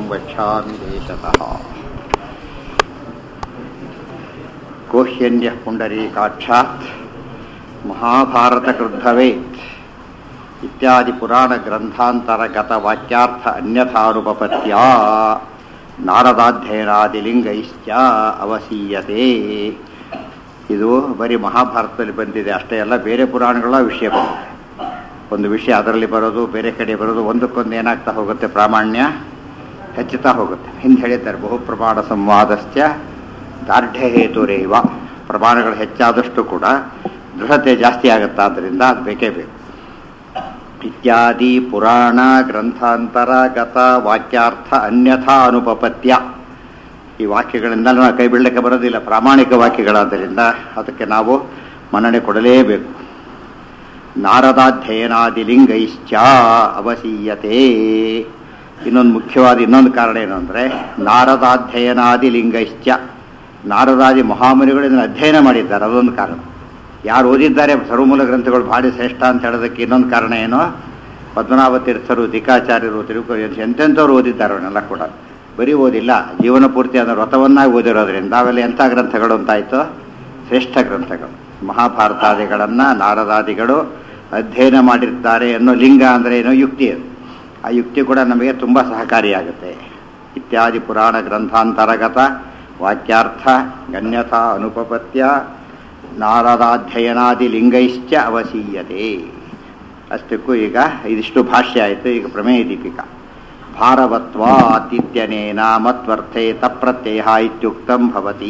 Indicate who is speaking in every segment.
Speaker 1: वक्ष्यामि देशतः कोह्यन्यः पुण्डरीकाक्षात् महाभारतकृद्भवेत् इत्यादि पुराणग्रन्थान्तरगतवाक्यार्थ अन्यथानुपपत्या ನಾರದಾಧ್ಯಯನಾದಿಲಿಂಗೈಶ್ಚ ಅವಸೀಯತೆ ಇದು ಬರೀ ಮಹಾಭಾರತದಲ್ಲಿ ಬಂದಿದೆ ಅಷ್ಟೇ ಅಲ್ಲ ಬೇರೆ ಪುರಾಣಗಳ ವಿಷಯ ಬಂದಿದೆ ಒಂದು ವಿಷಯ ಅದರಲ್ಲಿ ಬರೋದು ಬೇರೆ ಕಡೆ ಬರೋದು ಒಂದಕ್ಕೊಂದು ಏನಾಗ್ತಾ ಹೋಗುತ್ತೆ ಪ್ರಾಮಾಣ್ಯ ಹೆಚ್ಚುತ್ತಾ ಹೋಗುತ್ತೆ ಹಿಂದೆ ಹೇಳಿದ್ದಾರೆ ಬಹು ಪ್ರಮಾಣ ಸಂವಾದಶ್ಚ ದಾರ್ಢ್ಯ ಹೇತುರೇವ ಪ್ರಮಾಣಗಳು ಹೆಚ್ಚಾದಷ್ಟು ಕೂಡ ದೃಢತೆ ಜಾಸ್ತಿ ಆಗುತ್ತೆ ಆದ್ದರಿಂದ ಅದು ಬೇಕೇ ಬೇಕು ಇತ್ಯಾದಿ ಪುರಾಣ ಗ್ರಂಥಾಂತರ ಗತ ವಾಕ್ಯಾರ್ಥ ಅನ್ಯಥಾ ಅನುಪಪತ್ಯ ಈ ವಾಕ್ಯಗಳಿಂದ ನಾವು ಕೈ ಬಿಡಲಿಕ್ಕೆ ಬರೋದಿಲ್ಲ ಪ್ರಾಮಾಣಿಕ ವಾಕ್ಯಗಳಾದ್ದರಿಂದ ಅದಕ್ಕೆ ನಾವು ಮನ್ನಣೆ ಕೊಡಲೇಬೇಕು ನಾರದಾಧ್ಯಯನಾದಿಲಿಂಗೈಶ್ಚ ಅವಸೀಯತೆ ಇನ್ನೊಂದು ಮುಖ್ಯವಾದ ಇನ್ನೊಂದು ಕಾರಣ ಏನು ಅಂದರೆ ನಾರದಾಧ್ಯಯನಾದಿಲಿಂಗೈಶ್ಚ ನಾರದಾದಿ ಮಹಾಮುನಿಗಳು ಇದನ್ನು ಅಧ್ಯಯನ ಮಾಡಿದ್ದಾರೆ ಅದೊಂದು ಕಾರಣ ಯಾರು ಓದಿದ್ದಾರೆ ಸರ್ವಮೂಲ ಗ್ರಂಥಗಳು ಭಾರಿ ಶ್ರೇಷ್ಠ ಅಂತ ಹೇಳೋದಕ್ಕೆ ಇನ್ನೊಂದು ಕಾರಣ ಏನು ಪದ್ಮನಾಭ ತೀರ್ಥರು ದಿಕ್ಕಾಚಾರ್ಯರು ತಿರುಪತಿ ಎಂತೆಂಥವ್ರು ಓದಿದ್ದಾರೆ ಅವನ್ನೆಲ್ಲ ಕೂಡ ಬರೀ ಓದಿಲ್ಲ ಜೀವನ ಪೂರ್ತಿ ಅದರ ವ್ರತವನ್ನಾಗಿ ಓದಿರೋದ್ರಿಂದ ಅವೆಲ್ಲ ಎಂಥ ಗ್ರಂಥಗಳು ಅಂತಾಯಿತು ಶ್ರೇಷ್ಠ ಗ್ರಂಥಗಳು ಮಹಾಭಾರತಾದಿಗಳನ್ನು ನಾರದಾದಿಗಳು ಅಧ್ಯಯನ ಮಾಡಿರ್ತಾರೆ ಅನ್ನೋ ಲಿಂಗ ಅಂದರೆ ಏನೋ ಯುಕ್ತಿ ಅದು ಆ ಯುಕ್ತಿ ಕೂಡ ನಮಗೆ ತುಂಬ ಸಹಕಾರಿಯಾಗುತ್ತೆ ಇತ್ಯಾದಿ ಪುರಾಣ ಗ್ರಂಥಾಂತರಗತ ವಾಕ್ಯಾರ್ಥ ಗಣ್ಯತಾ ಅನುಪಪತ್ಯ ನಾರದಾಧ್ಯಯನಾದಿ ಲಿಂಗೈಶ್ಚ ಅವಸೀಯತೆ ಅಷ್ಟಕ್ಕೂ ಈಗ ಇದಿಷ್ಟು ಭಾಷ್ಯ ಆಯಿತು ಈಗ ಪ್ರಮೇಯ ದೀಪಿಕಾ ಭಾರವತ್ವಾತಿತ್ಯನೇನ ಮತ್ವರ್ಥೆ ತಪ್ರತ್ಯಯ ಇತ್ಯುಕ್ತಂ ಭವತಿ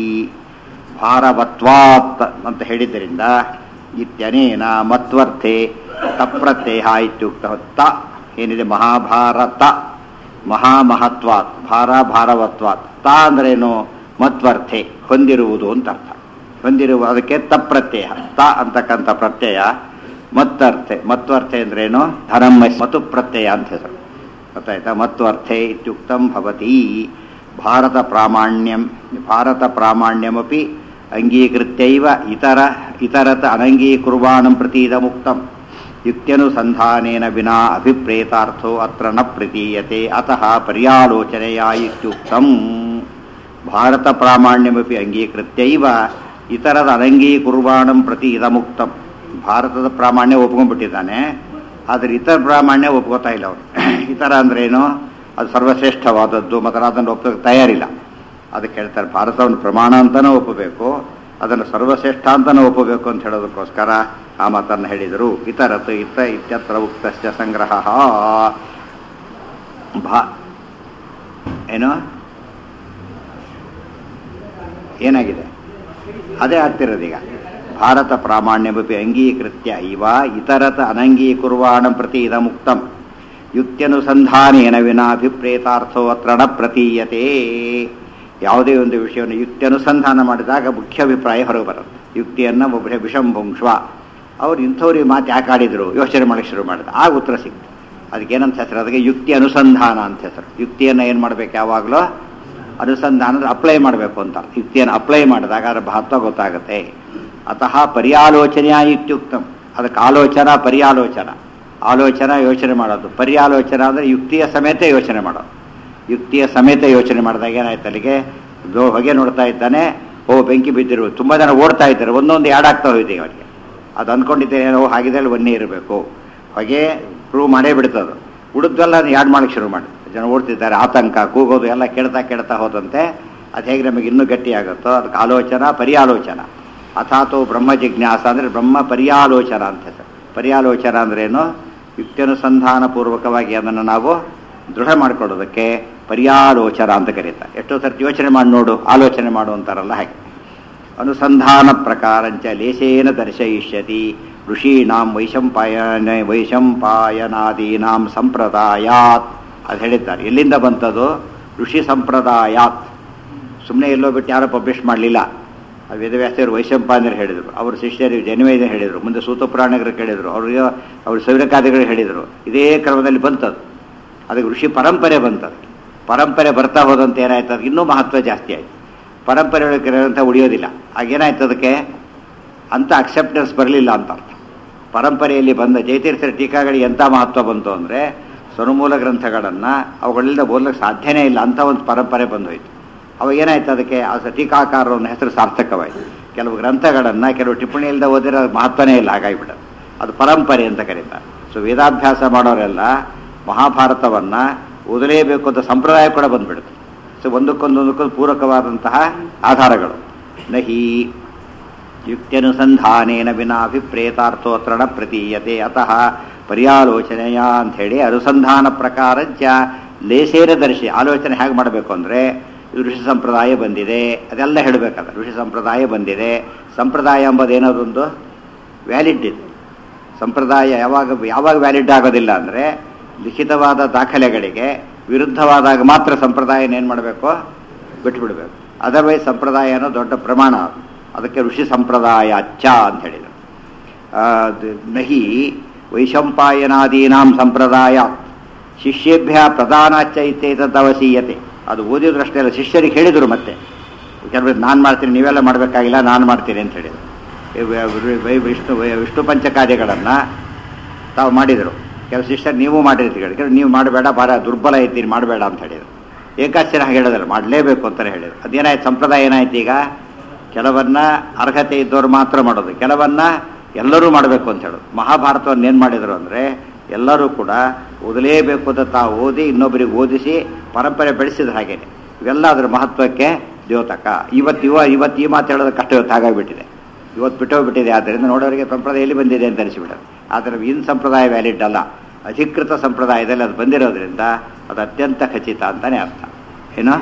Speaker 1: ಭಾರವತ್ವಾತ್ ಅಂತ ಹೇಳಿದ್ದರಿಂದ ಇತ್ಯನೇನ ಮತ್ವರ್ಥೆ ತಪ್ರತ್ಯಯ ಇತ್ಯುಕ್ತ ತ ಏನಿದೆ ಮಹಾಭಾರತ ಮಹಾಮಹತ್ವಾತ್ ಭಾರ ಭಾರವತ್ವಾತ್ ತ ಅಂದ್ರೇನು ಮತ್ವರ್ಥೆ ಹೊಂದಿರುವುದು ಅಂತ ಅರ್ಥ ಹೊಂದಿರುವ ಅದಕ್ಕೆ ತಪ್ರತ್ಯಯ ತ ಅಂತಕ್ಕಂಥ ಪ್ರತ್ಯಯ ಮತ್ತರ್ಥೆ ಮತ್ವರ್ಥೆ ಅಂದ್ರೇನು ಧನಮ್ಮ ಮತು ಪ್ರತ್ಯಯ ಅಂತ ಹೆಸರು ಗೊತ್ತಾಯ್ತಾ ಮತ್ವರ್ಥೆ ಇತ್ಯುಕ್ತಂ ಭವತಿ ಭಾರತ ಪ್ರಾಮಾಣ್ಯಂ ಭಾರತ ಪ್ರಾಮಾಣ್ಯಮಪಿ ಅಂಗೀಕೃತ್ಯೈವ ಇತರ ಇತರತ ಅನಂಗೀಕುರ್ವಾಣಂ ಪ್ರತೀದ ಮುಕ್ತಂ ಯುಕ್ತ್ಯನುಸಂಧಾನೇನ ವಿನಾ ಅಭಿಪ್ರೇತಾರ್ಥೋ ಅತ್ರ ನ ಪ್ರತೀಯತೆ ಅತಃ ಪರ್ಯಾಲೋಚನೆಯ ಇತ್ಯುಕ್ತಂ ಭಾರತ ಪ್ರಾಮಾಣ್ಯಮಪಿ ಅಂಗೀಕೃತ್ಯೈವ ಇತರದ ಅನಂಗೀಕುರ್ವಾಣಂ ಪ್ರತಿ ಇದಮುಕ್ತಂ ಭಾರತದ ಪ್ರಾಮಾಣ್ಯ ಒಪ್ಕೊಂಡ್ಬಿಟ್ಟಿದ್ದಾನೆ ಆದರೆ ಇತರ ಪ್ರಾಮಾಣ್ಯ ಒಪ್ಕೋತಾ ಇಲ್ಲ ಅವನು ಇತರ ಅಂದ್ರೇನು ಅದು ಸರ್ವಶ್ರೇಷ್ಠವಾದದ್ದು ಮತ್ತು ಅದನ್ನು ಒಪ್ಪೋಕೆ ತಯಾರಿಲ್ಲ ಅದಕ್ಕೆ ಹೇಳ್ತಾರೆ ಭಾರತವನ್ನು ಪ್ರಮಾಣ ಅಂತಲೂ ಒಪ್ಪಬೇಕು ಅದನ್ನು ಸರ್ವಶ್ರೇಷ್ಠ ಅಂತಲೂ ಒಪ್ಪಬೇಕು ಅಂತ ಹೇಳೋದಕ್ಕೋಸ್ಕರ ಆ ಮಾತನ್ನು ಹೇಳಿದರು ಇತರತ್ ಇತ ಇತ್ಯತ್ರ ಉಕ್ತಶ್ಚ ಸಂಗ್ರಹ ಭಾ ಏನು ಏನಾಗಿದೆ ಅದೇ ಆಗ್ತಿರೋದೀಗ ಭಾರತ ಪ್ರಾಮಾಣ್ಯಮಪಿ ಅಂಗೀಕೃತ್ಯ ಇವ ಇತರತ ಅನಂಗೀಕುರ್ವಾಣ ಪ್ರತಿ ಇದ ಮುಕ್ತಂ ಯುಕ್ತ್ಯನುಸಂಧಾನೇನ ವಿನಾಭಿಪ್ರೇತಾರ್ಥೋ ಅತ್ರ ನ ಪ್ರತೀಯತೆ ಯಾವುದೇ ಒಂದು ವಿಷಯವನ್ನು ಯುಕ್ತ್ಯನುಸಂಧಾನ ಮಾಡಿದಾಗ ಮುಖ್ಯ ಅಭಿಪ್ರಾಯ ಹೊರಗೆ ಬರುತ್ತೆ ಯುಕ್ತಿಯನ್ನು ಒಬ್ಬರೇ ವಿಷಂಭುಂಶ್ವ ಅವ್ರು ಇಂಥವ್ರಿಗೆ ಮಾತು ಯಾಕೆ ಆಡಿದ್ರು ಯೋಚನೆ ಮಾಡಕ್ಕೆ ಶುರು ಮಾಡಿದ ಆಗ ಉತ್ತರ ಸಿಕ್ತು ಅದಕ್ಕೇನಂತ ಹೆಸರು ಅದಕ್ಕೆ ಯುಕ್ತಿ ಅನುಸಂಧಾನ ಅಂತ ಹೆಸರು ಯುಕ್ತಿಯನ್ನು ಏನು ಮಾಡಬೇಕು ಯಾವಾಗಲೂ ಅನುಸಂಧಾನದ ಅಪ್ಲೈ ಮಾಡಬೇಕು ಅಂತ ಯುಕ್ತಿಯನ್ನು ಅಪ್ಲೈ ಮಾಡಿದಾಗ ಅದರ ಮಹತ್ವ ಗೊತ್ತಾಗುತ್ತೆ ಅತಃ ಪರ್ಯಾಲೋಚನೆಯ ಇತ್ಯುಕ್ತಂ ಅದಕ್ಕೆ ಆಲೋಚನಾ ಪರ್ಯಾಲೋಚನ ಆಲೋಚನಾ ಯೋಚನೆ ಮಾಡೋದು ಪರ್ಯಾಲೋಚನ ಅಂದರೆ ಯುಕ್ತಿಯ ಸಮೇತ ಯೋಚನೆ ಮಾಡೋದು ಯುಕ್ತಿಯ ಸಮೇತ ಯೋಚನೆ ಮಾಡಿದಾಗ ಏನಾಯ್ತು ಅಲ್ಲಿಗೆ ಹೊಗೆ ನೋಡ್ತಾ ಇದ್ದಾನೆ ಓ ಬೆಂಕಿ ಬಿದ್ದಿರು ತುಂಬ ಜನ ಓಡ್ತಾ ಇದ್ದಾರೆ ಒಂದೊಂದು ಯಾಡ್ ಆಗ್ತಾ ಹೋಯ್ತು ಅವರಿಗೆ ಅದು ಅಂದ್ಕೊಂಡಿದ್ದೇನೆ ಏನೋ ಹಾಗಿದೆ ಒನ್ನೇ ಇರಬೇಕು ಹೊಗೆ ಪ್ರೂವ್ ಮಾಡೇ ಬಿಡ್ತದು ಉಳಿದ್ವೆಲ್ಲ ಯಾಡ್ ಮಾಡಕ್ಕೆ ಶುರು ಮಾಡಿ ಜನ ಓಡ್ತಿದ್ದಾರೆ ಆತಂಕ ಕೂಗೋದು ಎಲ್ಲ ಕೇಳ್ತಾ ಕೇಳ್ತಾ ಹೋದಂತೆ ಅದು ಹೇಗೆ ನಮಗೆ ಇನ್ನೂ ಗಟ್ಟಿಯಾಗುತ್ತೋ ಅದಕ್ಕೆ ಆಲೋಚನಾ ಪರ್ಯಾಲೋಚನ ಅಥಾತೋ ಬ್ರಹ್ಮ ಜಿಜ್ಞಾಸ ಅಂದರೆ ಬ್ರಹ್ಮ ಪರ್ಯಾಲೋಚನ ಅಂತ ಹೆಸರು ಪರ್ಯಾಲೋಚನ ಅಂದ್ರೇನು ಯುಕ್ತ್ಯನುಸಂಧಾನ ಪೂರ್ವಕವಾಗಿ ಅದನ್ನು ನಾವು ದೃಢ ಮಾಡಿಕೊಳ್ಳೋದಕ್ಕೆ ಪರ್ಯಾಲೋಚನ ಅಂತ ಕರೀತಾರೆ ಎಷ್ಟೋ ಸರ್ತಿ ಯೋಚನೆ ಮಾಡಿ ನೋಡು ಆಲೋಚನೆ ಮಾಡು ಅಂತಾರಲ್ಲ ಹಾಗೆ ಅನುಸಂಧಾನ ಪ್ರಕಾರಂಚ ಲೇಸೇನ ದರ್ಶಯಿಷ್ಯತಿ ಋಷೀಣಾಂ ವೈಶಂಪಾಯನ ವೈಶಂಪಾಯನಾದೀನಾಂ ಸಂಪ್ರದಾಯಾತ್ ಅದು ಹೇಳಿದ್ದಾರೆ ಎಲ್ಲಿಂದ ಬಂತದು ಋಷಿ ಸಂಪ್ರದಾಯಾತ್ ಸುಮ್ಮನೆ ಎಲ್ಲೋ ಬಿಟ್ಟು ಯಾರೋ ಪಬ್ಲಿಷ್ ಮಾಡಲಿಲ್ಲ ವೇದವ್ಯಾಸರು ವೈಶಂಪಾಯನರು ಹೇಳಿದರು ಅವರು ಶಿಷ್ಯರು ಜನ್ಮೇದ ಹೇಳಿದರು ಮುಂದೆ ಸೂತಪುರಾಣಿಗರು ಕೇಳಿದರು ಅವರಿಗೆ ಅವರು ಸೌರಕಾದಿಗಳು ಹೇಳಿದರು ಇದೇ ಕ್ರಮದಲ್ಲಿ ಬಂತದು ಅದಕ್ಕೆ ಋಷಿ ಪರಂಪರೆ ಬಂತದು ಪರಂಪರೆ ಬರ್ತಾ ಹೋದಂತೆ ಏನಾಯ್ತು ಅದಕ್ಕೆ ಇನ್ನೂ ಮಹತ್ವ ಜಾಸ್ತಿ ಆಯಿತು ಪರಂಪರೆ ಅಂತ ಉಳಿಯೋದಿಲ್ಲ ಆಗೇನಾಯ್ತು ಅದಕ್ಕೆ ಅಂತ ಅಕ್ಸೆಪ್ಟೆನ್ಸ್ ಬರಲಿಲ್ಲ ಅಂತ ಅರ್ಥ ಪರಂಪರೆಯಲ್ಲಿ ಬಂದ ಜಯತೀರ್ಥರ ಟೀಕಾಗಳಿಗೆ ಎಂಥ ಮಹತ್ವ ಬಂತು ಅಂದರೆ ಸ್ವನುಮೂಲ ಗ್ರಂಥಗಳನ್ನು ಅವುಗಳಿಂದ ಓದಲಿಕ್ಕೆ ಸಾಧ್ಯನೇ ಇಲ್ಲ ಅಂತ ಒಂದು ಪರಂಪರೆ ಬಂದೋಯ್ತು ಅವಾಗ ಏನಾಯ್ತು ಅದಕ್ಕೆ ಆ ಸ- ಟೀಕಾಕಾರರ ಒಂದು ಹೆಸರು ಸಾರ್ಥಕವಾಯಿತು ಕೆಲವು ಗ್ರಂಥಗಳನ್ನು ಕೆಲವು ಟಿಪ್ಪಣಿ ಇಲ್ಲದೆ ಓದಿರೋ ಮಹತ್ವನೇ ಇಲ್ಲ ಹಾಗಾಗಿಬಿಟ್ಟದು ಅದು ಪರಂಪರೆ ಅಂತ ಕರೀತಾರೆ ಸೊ ವೇದಾಭ್ಯಾಸ ಮಾಡೋರೆಲ್ಲ ಮಹಾಭಾರತವನ್ನು ಓದಲೇಬೇಕು ಅಂತ ಸಂಪ್ರದಾಯ ಕೂಡ ಬಂದ್ಬಿಡುತ್ತೆ ಸೊ ಒಂದಕ್ಕೊಂದು ಒಂದಕ್ಕೊಂದು ಪೂರಕವಾದಂತಹ ಆಧಾರಗಳು ನಹಿ ಯುಕ್ತ್ಯನುಸಂಧಾನೇನ ವಿನಾ ಅಭಿಪ್ರೇತಾರ್ಥೋತ್ರ ನ ಪ್ರತೀಯತೆ ಅತಃ ಪರ್ಯಾಲೋಚನೆಯ ಅಂಥೇಳಿ ಅನುಸಂಧಾನ ಪ್ರಕಾರಜ್ಜ ಲೇಸೇರ ದರ್ಶಿ ಆಲೋಚನೆ ಹೇಗೆ ಮಾಡಬೇಕು ಅಂದರೆ ಋಷಿ ಸಂಪ್ರದಾಯ ಬಂದಿದೆ ಅದೆಲ್ಲ ಹೇಳಬೇಕಾದ್ರೆ ಋಷಿ ಸಂಪ್ರದಾಯ ಬಂದಿದೆ ಸಂಪ್ರದಾಯ ಎಂಬುದು ಏನದೊಂದು ವ್ಯಾಲಿಡ್ ಇದು ಸಂಪ್ರದಾಯ ಯಾವಾಗ ಯಾವಾಗ ವ್ಯಾಲಿಡ್ ಆಗೋದಿಲ್ಲ ಅಂದರೆ ಲಿಖಿತವಾದ ದಾಖಲೆಗಳಿಗೆ ವಿರುದ್ಧವಾದಾಗ ಮಾತ್ರ ಸಂಪ್ರದಾಯನ ಏನು ಮಾಡಬೇಕು ಬಿಟ್ಬಿಡ್ಬೇಕು ಅದರ್ವೈಸ್ ಸಂಪ್ರದಾಯ ಅನ್ನೋ ದೊಡ್ಡ ಪ್ರಮಾಣ ಅದು. ಅದಕ್ಕೆ ಋಷಿ ಸಂಪ್ರದಾಯ ಅಚ್ಚ ಅಂತ ಹೇಳಿದರು ಆ, ದ- ನಹಿ ವೈಶಂಪಾಯನಾದೀನಾಂ ಸಂಪ್ರದಾಯ ಶಿಷ್ಯೇಭ್ಯ ಪ್ರಧಾನಾಚ್ಚ ಇತ್ಯೇತವಸೀಯತೆ ಅದು ಓದಿದ್ರಷ್ಟೇ ಅಲ್ಲ ಶಿಷ್ಯರಿಗೆ ಹೇಳಿದರು ಮತ್ತೆ ಕೆಲವರು ನಾನು ಮಾಡ್ತೀನಿ ನೀವೆಲ್ಲ ಮಾಡಬೇಕಾಗಿಲ್ಲ ನಾನು ಮಾಡ್ತೀನಿ ಅಂತ ಹೇಳಿದರು ಈ ವ- ವ- ವೈ- ವಿಷ್ಣು ವೈ- ವಿಷ್ಣು ಪಂಚಕಾರ್ಯಗಳನ್ನು ತಾವು ಮಾಡಿದರು ಕೆಲವು ಶಿಷ್ಯರು ನೀವು ಮಾಡಿರ್ತೀರಿ ಕೆಲವು ನೀವು ಮಾಡಬೇಡ ಭಾಳ ದುರ್ಬಲ ಇದ್ದೀರಿ ಮಾಡಬೇಡ ಅಂತ ಹೇಳಿದರು ಏಕಾಶ್ಚರ್ಯ ಹಾಗೆ ಹೇಳೋದಲ್ಲ ಮಾಡಲೇಬೇಕು ಅಂತಲೇ ಹೇಳಿದರು ಅದೇನಾಯ್ತು ಸಂಪ್ರದಾಯ ಏನಾಯ್ತು ಈಗ ಕೆಲವನ್ನ ಅರ್ಹತೆ ಇದ್ದವರು ಮಾತ್ರ ಮಾಡೋದು ಕೆಲವನ್ನ ಎಲ್ಲರೂ ಮಾಡಬೇಕು ಅಂತ ಹೇಳೋದು ಮಹಾಭಾರತವನ್ನು ಏನು ಮಾಡಿದರು ಅಂದರೆ ಎಲ್ಲರೂ ಕೂಡ ಓದಲೇಬೇಕು ಅಂತ ತಾವು ಓದಿ ಇನ್ನೊಬ್ಬರಿಗೆ ಓದಿಸಿ ಪರಂಪರೆ ಬೆಳೆಸಿದ್ರು ಹಾಗೇನೆ ಇವೆಲ್ಲ ಅದರ ಮಹತ್ವಕ್ಕೆ ದ್ಯೋತಕ ಇವತ್ತು ಇವ ಇವತ್ತು ಈ ಮಾತು ಹೇಳೋದು ಕಷ್ಟ ಇವತ್ತು ಹಾಗಾಗಿಬಿಟ್ಟಿದೆ ಇವತ್ತು ಬಿಟ್ಟೋಗ್ಬಿಟ್ಟಿದೆ ಆದ್ದರಿಂದ ನೋಡೋರಿಗೆ ಸಂಪ್ರದಾಯ ಎಲ್ಲಿ ಬಂದಿದೆ ಅಂತ ಅನಿಸಿಬಿಡೋದು ಆದರೆ ಇನ್ ಸಂಪ್ರದಾಯ ವ್ಯಾಲಿಡ್ ಅಲ್ಲ ಅಧಿಕೃತ ಸಂಪ್ರದಾಯದಲ್ಲಿ ಅದು ಬಂದಿರೋದ್ರಿಂದ ಅದು ಅತ್ಯಂತ ಖಚಿತ ಅಂತಲೇ ಅರ್ಥ ಏನೋ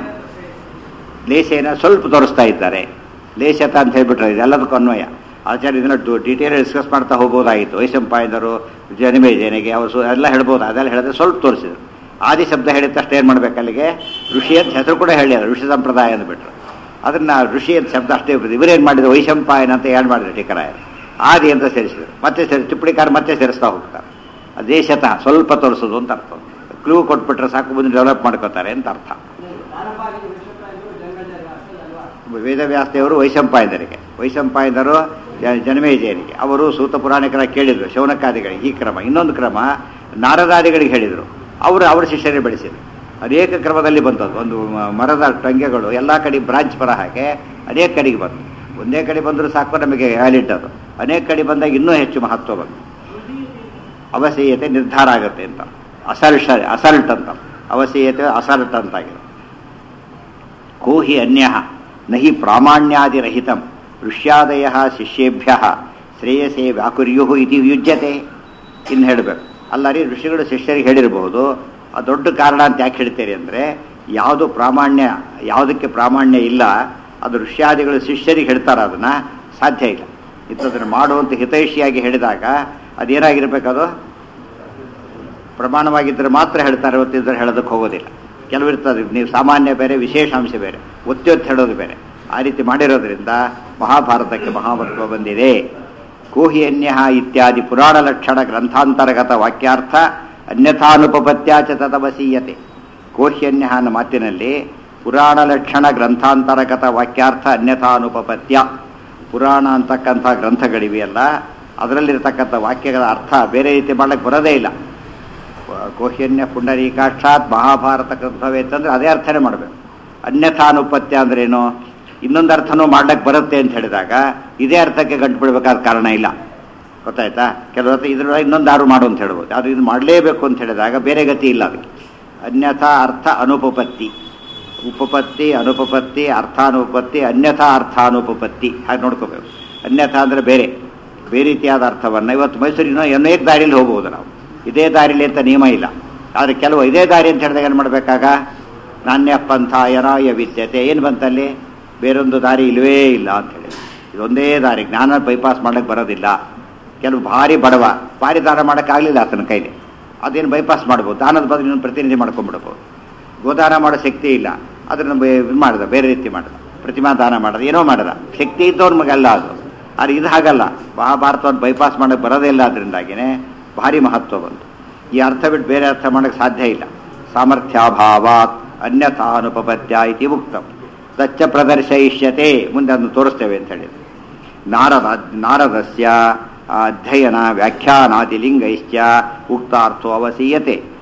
Speaker 1: ಲೇಸೇನ ಸ್ವಲ್ಪ ತೋರಿಸ್ತಾ ಇದ್ದಾರೆ ಲೇಸತ ಅಂತ ಹೇಳ್ಬಿಟ್ರೆ ಇದೆಲ್ಲದಕ್ಕೂ ಅನ್ವಯ ಆಚಾರ್ಯ ಇದನ್ನ ಡೀಟೇಲ್ ಡಿಸ್ಕಸ್ ಮಾಡ್ತಾ ಹೋಗ್ಬೋದಾಗಿತ್ತು ವೈಶಂಪಾಯನರು ಜನಿಮೇಜನಿಗೆ ಅವರು ಸು- ಎಲ್ಲ ಹೇಳ್ಬೋದು ಅದೆಲ್ಲ ಹೇಳಿದ್ರೆ ಸ್ವಲ್ಪ ತೋರಿಸಿದ್ರು ಆದಿ ಶಬ್ದ ಹೇಳಿದ ತಕ್ಷಣ ಏನು ಮಾಡ್ಬೇಕು ಅಲ್ಲಿಗೆ ಋಷಿ ಅಂತ ಹೆಸರು ಕೂಡ ಹೇಳಿ ಋಷಿ ಸಂಪ್ರದಾಯ ಅಂದ್ಬಿಟ್ರು ಅದನ್ನ ಋಷಿ ಅಂತ ಶಬ್ದ ಅಷ್ಟೇ ಇರ್ತದೆ ಇವರೇನು ಮಾಡಿದ್ರು ವೈಶಂಪಾಯನ ಅಂತ ಏನು ಮಾಡಿದ್ರು ಟೀಕರಾಯರು ಆದಿ ಅಂತ ಸೇರಿಸಿದ್ರು ಮತ್ತೆ ಸೇರಿ ಟಿಪ್ಪಣಿಕಾರ ಮತ್ತೆ ಸೇರಿಸ್ತಾ ಹೋಗ್ತಾರೆ ಅದೇ ಶತ ಸ್ವಲ್ಪ ತೋರಿಸೋದು ಅಂತ ಅರ್ಥ ಕ್ಲೂ ಕೊಟ್ಬಿಟ್ರೆ ಸಾಕು ಬಂದು ಡೆವಲಪ್ ಮಾಡ್ಕೋತಾರೆ ಅಂತ ಅರ್ಥ ವೇದವ್ಯಾಸದೇವರು ವೈಶಂಪಾಯನರಿಗೆ ವೈಶಂಪಾಯನರು ಜ- ಜನಮೇಜಯನಿಗೆ ಅವರು ಸೂತ ಪುರಾಣಿಕರ ಕೇಳಿದರು ಶೌನಕಾದಿಗಳಿಗೆ ಈ ಕ್ರಮ ಇನ್ನೊಂದು ಕ್ರಮ ನಾರದಾದಿಗಳಿಗೆ ಹೇಳಿದರು ಅವರು ಅವರ ಶಿಷ್ಯರೇ ಬೆಳೆಸಿದರು ಅನೇಕ ಕ್ರಮದಲ್ಲಿ ಬಂತದ್ದು ಒಂದು ಮ- ಮರದ ಟೊಂಗೆಗಳು ಎಲ್ಲ ಕಡೆ ಬ್ರಾಂಚ್ ಬರ ಹಾಗೆ ಅನೇಕ ಕಡೆಗೆ ಬಂತು ಒಂದೇ ಕಡೆ ಬಂದರೂ ಸಾಕು ನಮಗೆ ವ್ಯಾಲಿಡ್ ಅದು ಅನೇಕ ಕಡೆ ಬಂದಾಗ ಇನ್ನೂ ಹೆಚ್ಚು ಮಹತ್ವ ಬಂತು ಅವಶ್ಯಯತೆ ನಿರ್ಧಾರ ಆಗುತ್ತೆ ಅಂತ ಅಸಲ್ಟ ಅಸಲ್ಟ್ ಅಂತ ಅವಶ್ಯಯತೆ ಅಸಲ್ಟ್ ಅಂತಾಗಿದೆ ಕೋಹಿ ಅನ್ಯ ನಹಿ ಪ್ರಾಮಾಣ್ಯಾದಿರಹಿತ ಋಷ್ಯಾದಯ ಶಿಷ್ಯೇಭ್ಯ ಶ್ರೇಯಸೇ ವ್ಯಾಕುರ್ಯು ಇತಿ ಯುಜ್ಯತೆ ಇನ್ನು ಹೇಳಬೇಕು ಅಲ್ಲ ರೀ ಋಷಿಗಳು ಶಿಷ್ಯರಿಗೆ ಹೇಳಿರಬಹುದು ಆ ದೊಡ್ಡ ಕಾರಣ ಅಂತ ಯಾಕೆ ಹೇಳ್ತೀರಿ ಅಂದರೆ ಯಾವುದು ಪ್ರಾಮಾಣ್ಯ ಯಾವುದಕ್ಕೆ ಪ್ರಾಮಾಣ್ಯ ಇಲ್ಲ ಅದು ಋಷ್ಯಾದಿಗಳು ಶಿಷ್ಯರಿಗೆ ಹೇಳ್ತಾರೆ ಅದನ್ನು ಸಾಧ್ಯ ಇಲ್ಲ ಇಂಥದ್ದನ್ನು ಮಾಡುವಂಥ ಹಿತೈಷಿಯಾಗಿ ಹೇಳಿದಾಗ ಅದೇನಾಗಿರ್ಬೇಕದು ಪ್ರಮಾಣವಾಗಿದ್ದರೆ ಮಾತ್ರ ಹೇಳ್ತಾರೆ ಒತ್ತಿದ್ದರೆ ಹೇಳೋದಕ್ಕೆ ಹೋಗೋದಿಲ್ಲ ಕೆಲವು ಇರ್ತದೆ ನೀವು ಸಾಮಾನ್ಯ ಬೇರೆ ವಿಶೇಷಾಂಶ ಬೇರೆ ಒತ್ತಿ ಒತ್ತಿ ಹೇಳೋದು ಬೇರೆ ಆ ರೀತಿ ಮಾಡಿರೋದ್ರಿಂದ ಮಹಾಭಾರತಕ್ಕೆ ಮಹಾಮಹತ್ವ ಬಂದಿದೆ ಕೋಹಿಯನ್ಯ ಇತ್ಯಾದಿ ಪುರಾಣ ಲಕ್ಷಣ ಗ್ರಂಥಾಂತರ್ಗತ ವಾಕ್ಯಾರ್ಥ ಅನ್ಯಥಾನುಪಪತ್ಯಾಚ ತದವಸೀಯತೆ ಕೋಹ್ಯನ್ಯ ಅನ್ನೋ ಮಾತಿನಲ್ಲಿ ಪುರಾಣ ಲಕ್ಷಣ ಗ್ರಂಥಾಂತರ್ಗತ ವಾಕ್ಯಾರ್ಥ ಅನ್ಯಥಾನುಪಪತ್ಯ ಪುರಾಣ ಅಂತಕ್ಕಂಥ ಗ್ರಂಥಗಳಿವೆಯಲ್ಲ ಅದರಲ್ಲಿರ್ತಕ್ಕಂಥ ವಾಕ್ಯಗಳ ಅರ್ಥ ಬೇರೆ ರೀತಿ ಮಾಡಕ್ಕೆ ಬರೋದೇ ಇಲ್ಲ ಕೋಹ್ಯನ್ಯ ಪುಂಡರೀಕಾಕ್ಷಾತ್ ಮಹಾಭಾರತ ಗ್ರಂಥವೇ ಅಂತಂದ್ರೆ ಅದೇ ಅರ್ಥನೇ ಮಾಡಬೇಕು ಅನ್ಯಥಾನುಪತ್ಯ ಅಂದ್ರೇನು ಇನ್ನೊಂದು ಅರ್ಥನೂ ಮಾಡ್ಲಿಕ್ಕೆ ಬರುತ್ತೆ ಅಂತ ಹೇಳಿದಾಗ ಇದೇ ಅರ್ಥಕ್ಕೆ ಗಂಟು ಬಿಡಬೇಕಾದ ಕಾರಣ ಇಲ್ಲ ಗೊತ್ತಾಯ್ತಾ ಕೆಲವು ಹೊತ್ತು ಇದ್ರೊಳಗೆ ಇನ್ನೊಂದು ಆರು ಮಾಡು ಅಂತ ಹೇಳ್ಬೋದು ಅದು ಇದು ಮಾಡಲೇಬೇಕು ಅಂತ ಹೇಳಿದಾಗ ಬೇರೆ ಗತಿ ಇಲ್ಲ ಅದಕ್ಕೆ ಅನ್ಯಥಾ ಅರ್ಥ ಅನುಪಪತ್ತಿ ಉಪಪತ್ತಿ ಅನುಪಪತ್ತಿ ಅರ್ಥಾನುಪಪತ್ತಿ ಅನ್ಯಥಾ ಅರ್ಥಾನುಪಪತ್ತಿ ಹಾಗೆ ನೋಡ್ಕೋಬೇಕು ಅನ್ಯಥಾ ಅಂದರೆ ಬೇರೆ ಬೇರೆ ರೀತಿಯಾದ ಅರ್ಥವನ್ನು ಇವತ್ತು ಮೈಸೂರಿನ ಅನೇಕ ದಾರಿಯಲ್ಲಿ ಹೋಗ್ಬೋದು ನಾವು ಇದೇ ದಾರಿಲಿ ಅಂತ ನಿಯಮ ಇಲ್ಲ ಆದರೆ ಕೆಲವು ಇದೇ ದಾರಿ ಅಂತ ಹೇಳಿದಾಗ ಏನು ಮಾಡಬೇಕಾಗ ನಾಣ್ಯ ಪಂಥ ಯನಾಯ ವಿದ್ಯತೆ ಏನು ಬಂತಲ್ಲಿ ಬೇರೊಂದು ದಾರಿ ಇಲ್ಲವೇ ಇಲ್ಲ ಅಂತ ಹೇಳಿ ಇದೊಂದೇ ದಾರಿ ಜ್ಞಾನ ಬೈಪಾಸ್ ಮಾಡೋಕ್ಕೆ ಬರೋದಿಲ್ಲ ಕೆಲವು ಭಾರಿ ಬಡವ ಭಾರಿ ದಾನ ಮಾಡೋಕ್ಕಾಗಲಿಲ್ಲ ಆತನ ಕೈಲಿ ಅದೇನು ಬೈಪಾಸ್ ಮಾಡ್ಬೋದು ದಾನದ ಬದಲು ಇನ್ನೊಂದು ಪ್ರತಿನಿಧಿ ಮಾಡ್ಕೊಂಡ್ಬಿಡ್ಬೋದು ಗೋದಾನ ಮಾಡೋ ಶಕ್ತಿ ಇಲ್ಲ ಅದನ್ನು ಇದು ಮಾಡ್ದ ಬೇರೆ ರೀತಿ ಮಾಡ್ದ ಪ್ರತಿಮಾ ದಾನ ಮಾಡೋದು ಏನೋ ಮಾಡದ ಶಕ್ತಿ ಇದ್ದವ್ರ ಮಗಲ್ಲ ಅದು ಆದರೆ ಇದು ಹಾಗಲ್ಲ ಮಹಾಭಾರತವನ್ನು ಬೈಪಾಸ್ ಮಾಡೋಕ್ಕೆ ಬರೋದೇ ಇಲ್ಲ ಅದರಿಂದಾಗಿನೇ ಭಾರಿ ಮಹತ್ವ ಬಂತು ಈ ಅರ್ಥ ಬಿಟ್ಟು ಬೇರೆ ಅರ್ಥ ಮಾಡೋಕ್ಕೆ ಸಾಧ್ಯ ಇಲ್ಲ ಸಾಮರ್ಥ್ಯಾಭಾವಾತ್ ಅನ್ಯಥಾ ಅನುಪಪತ್ಯ ಇತಿ ಉಕ್ತಂ ತಚ್ಚ ಪ್ರದರ್ಶಯಿಷ್ಯತೆ ಮುಂದೆ ಅದನ್ನು ತೋರಿಸ್ತೇವೆ ಅಂತ ಹೇಳಿದ್ರು ನಾರದ ನಾರದಸ್ಯ ಅಧ್ಯಯನ ವ್ಯಾಖ್ಯಾನಾದಿಲಿಂಗೈಶ್ಚ ಉಕ್ತಾರ್ಥೋ ಅವಸೀಯತೆ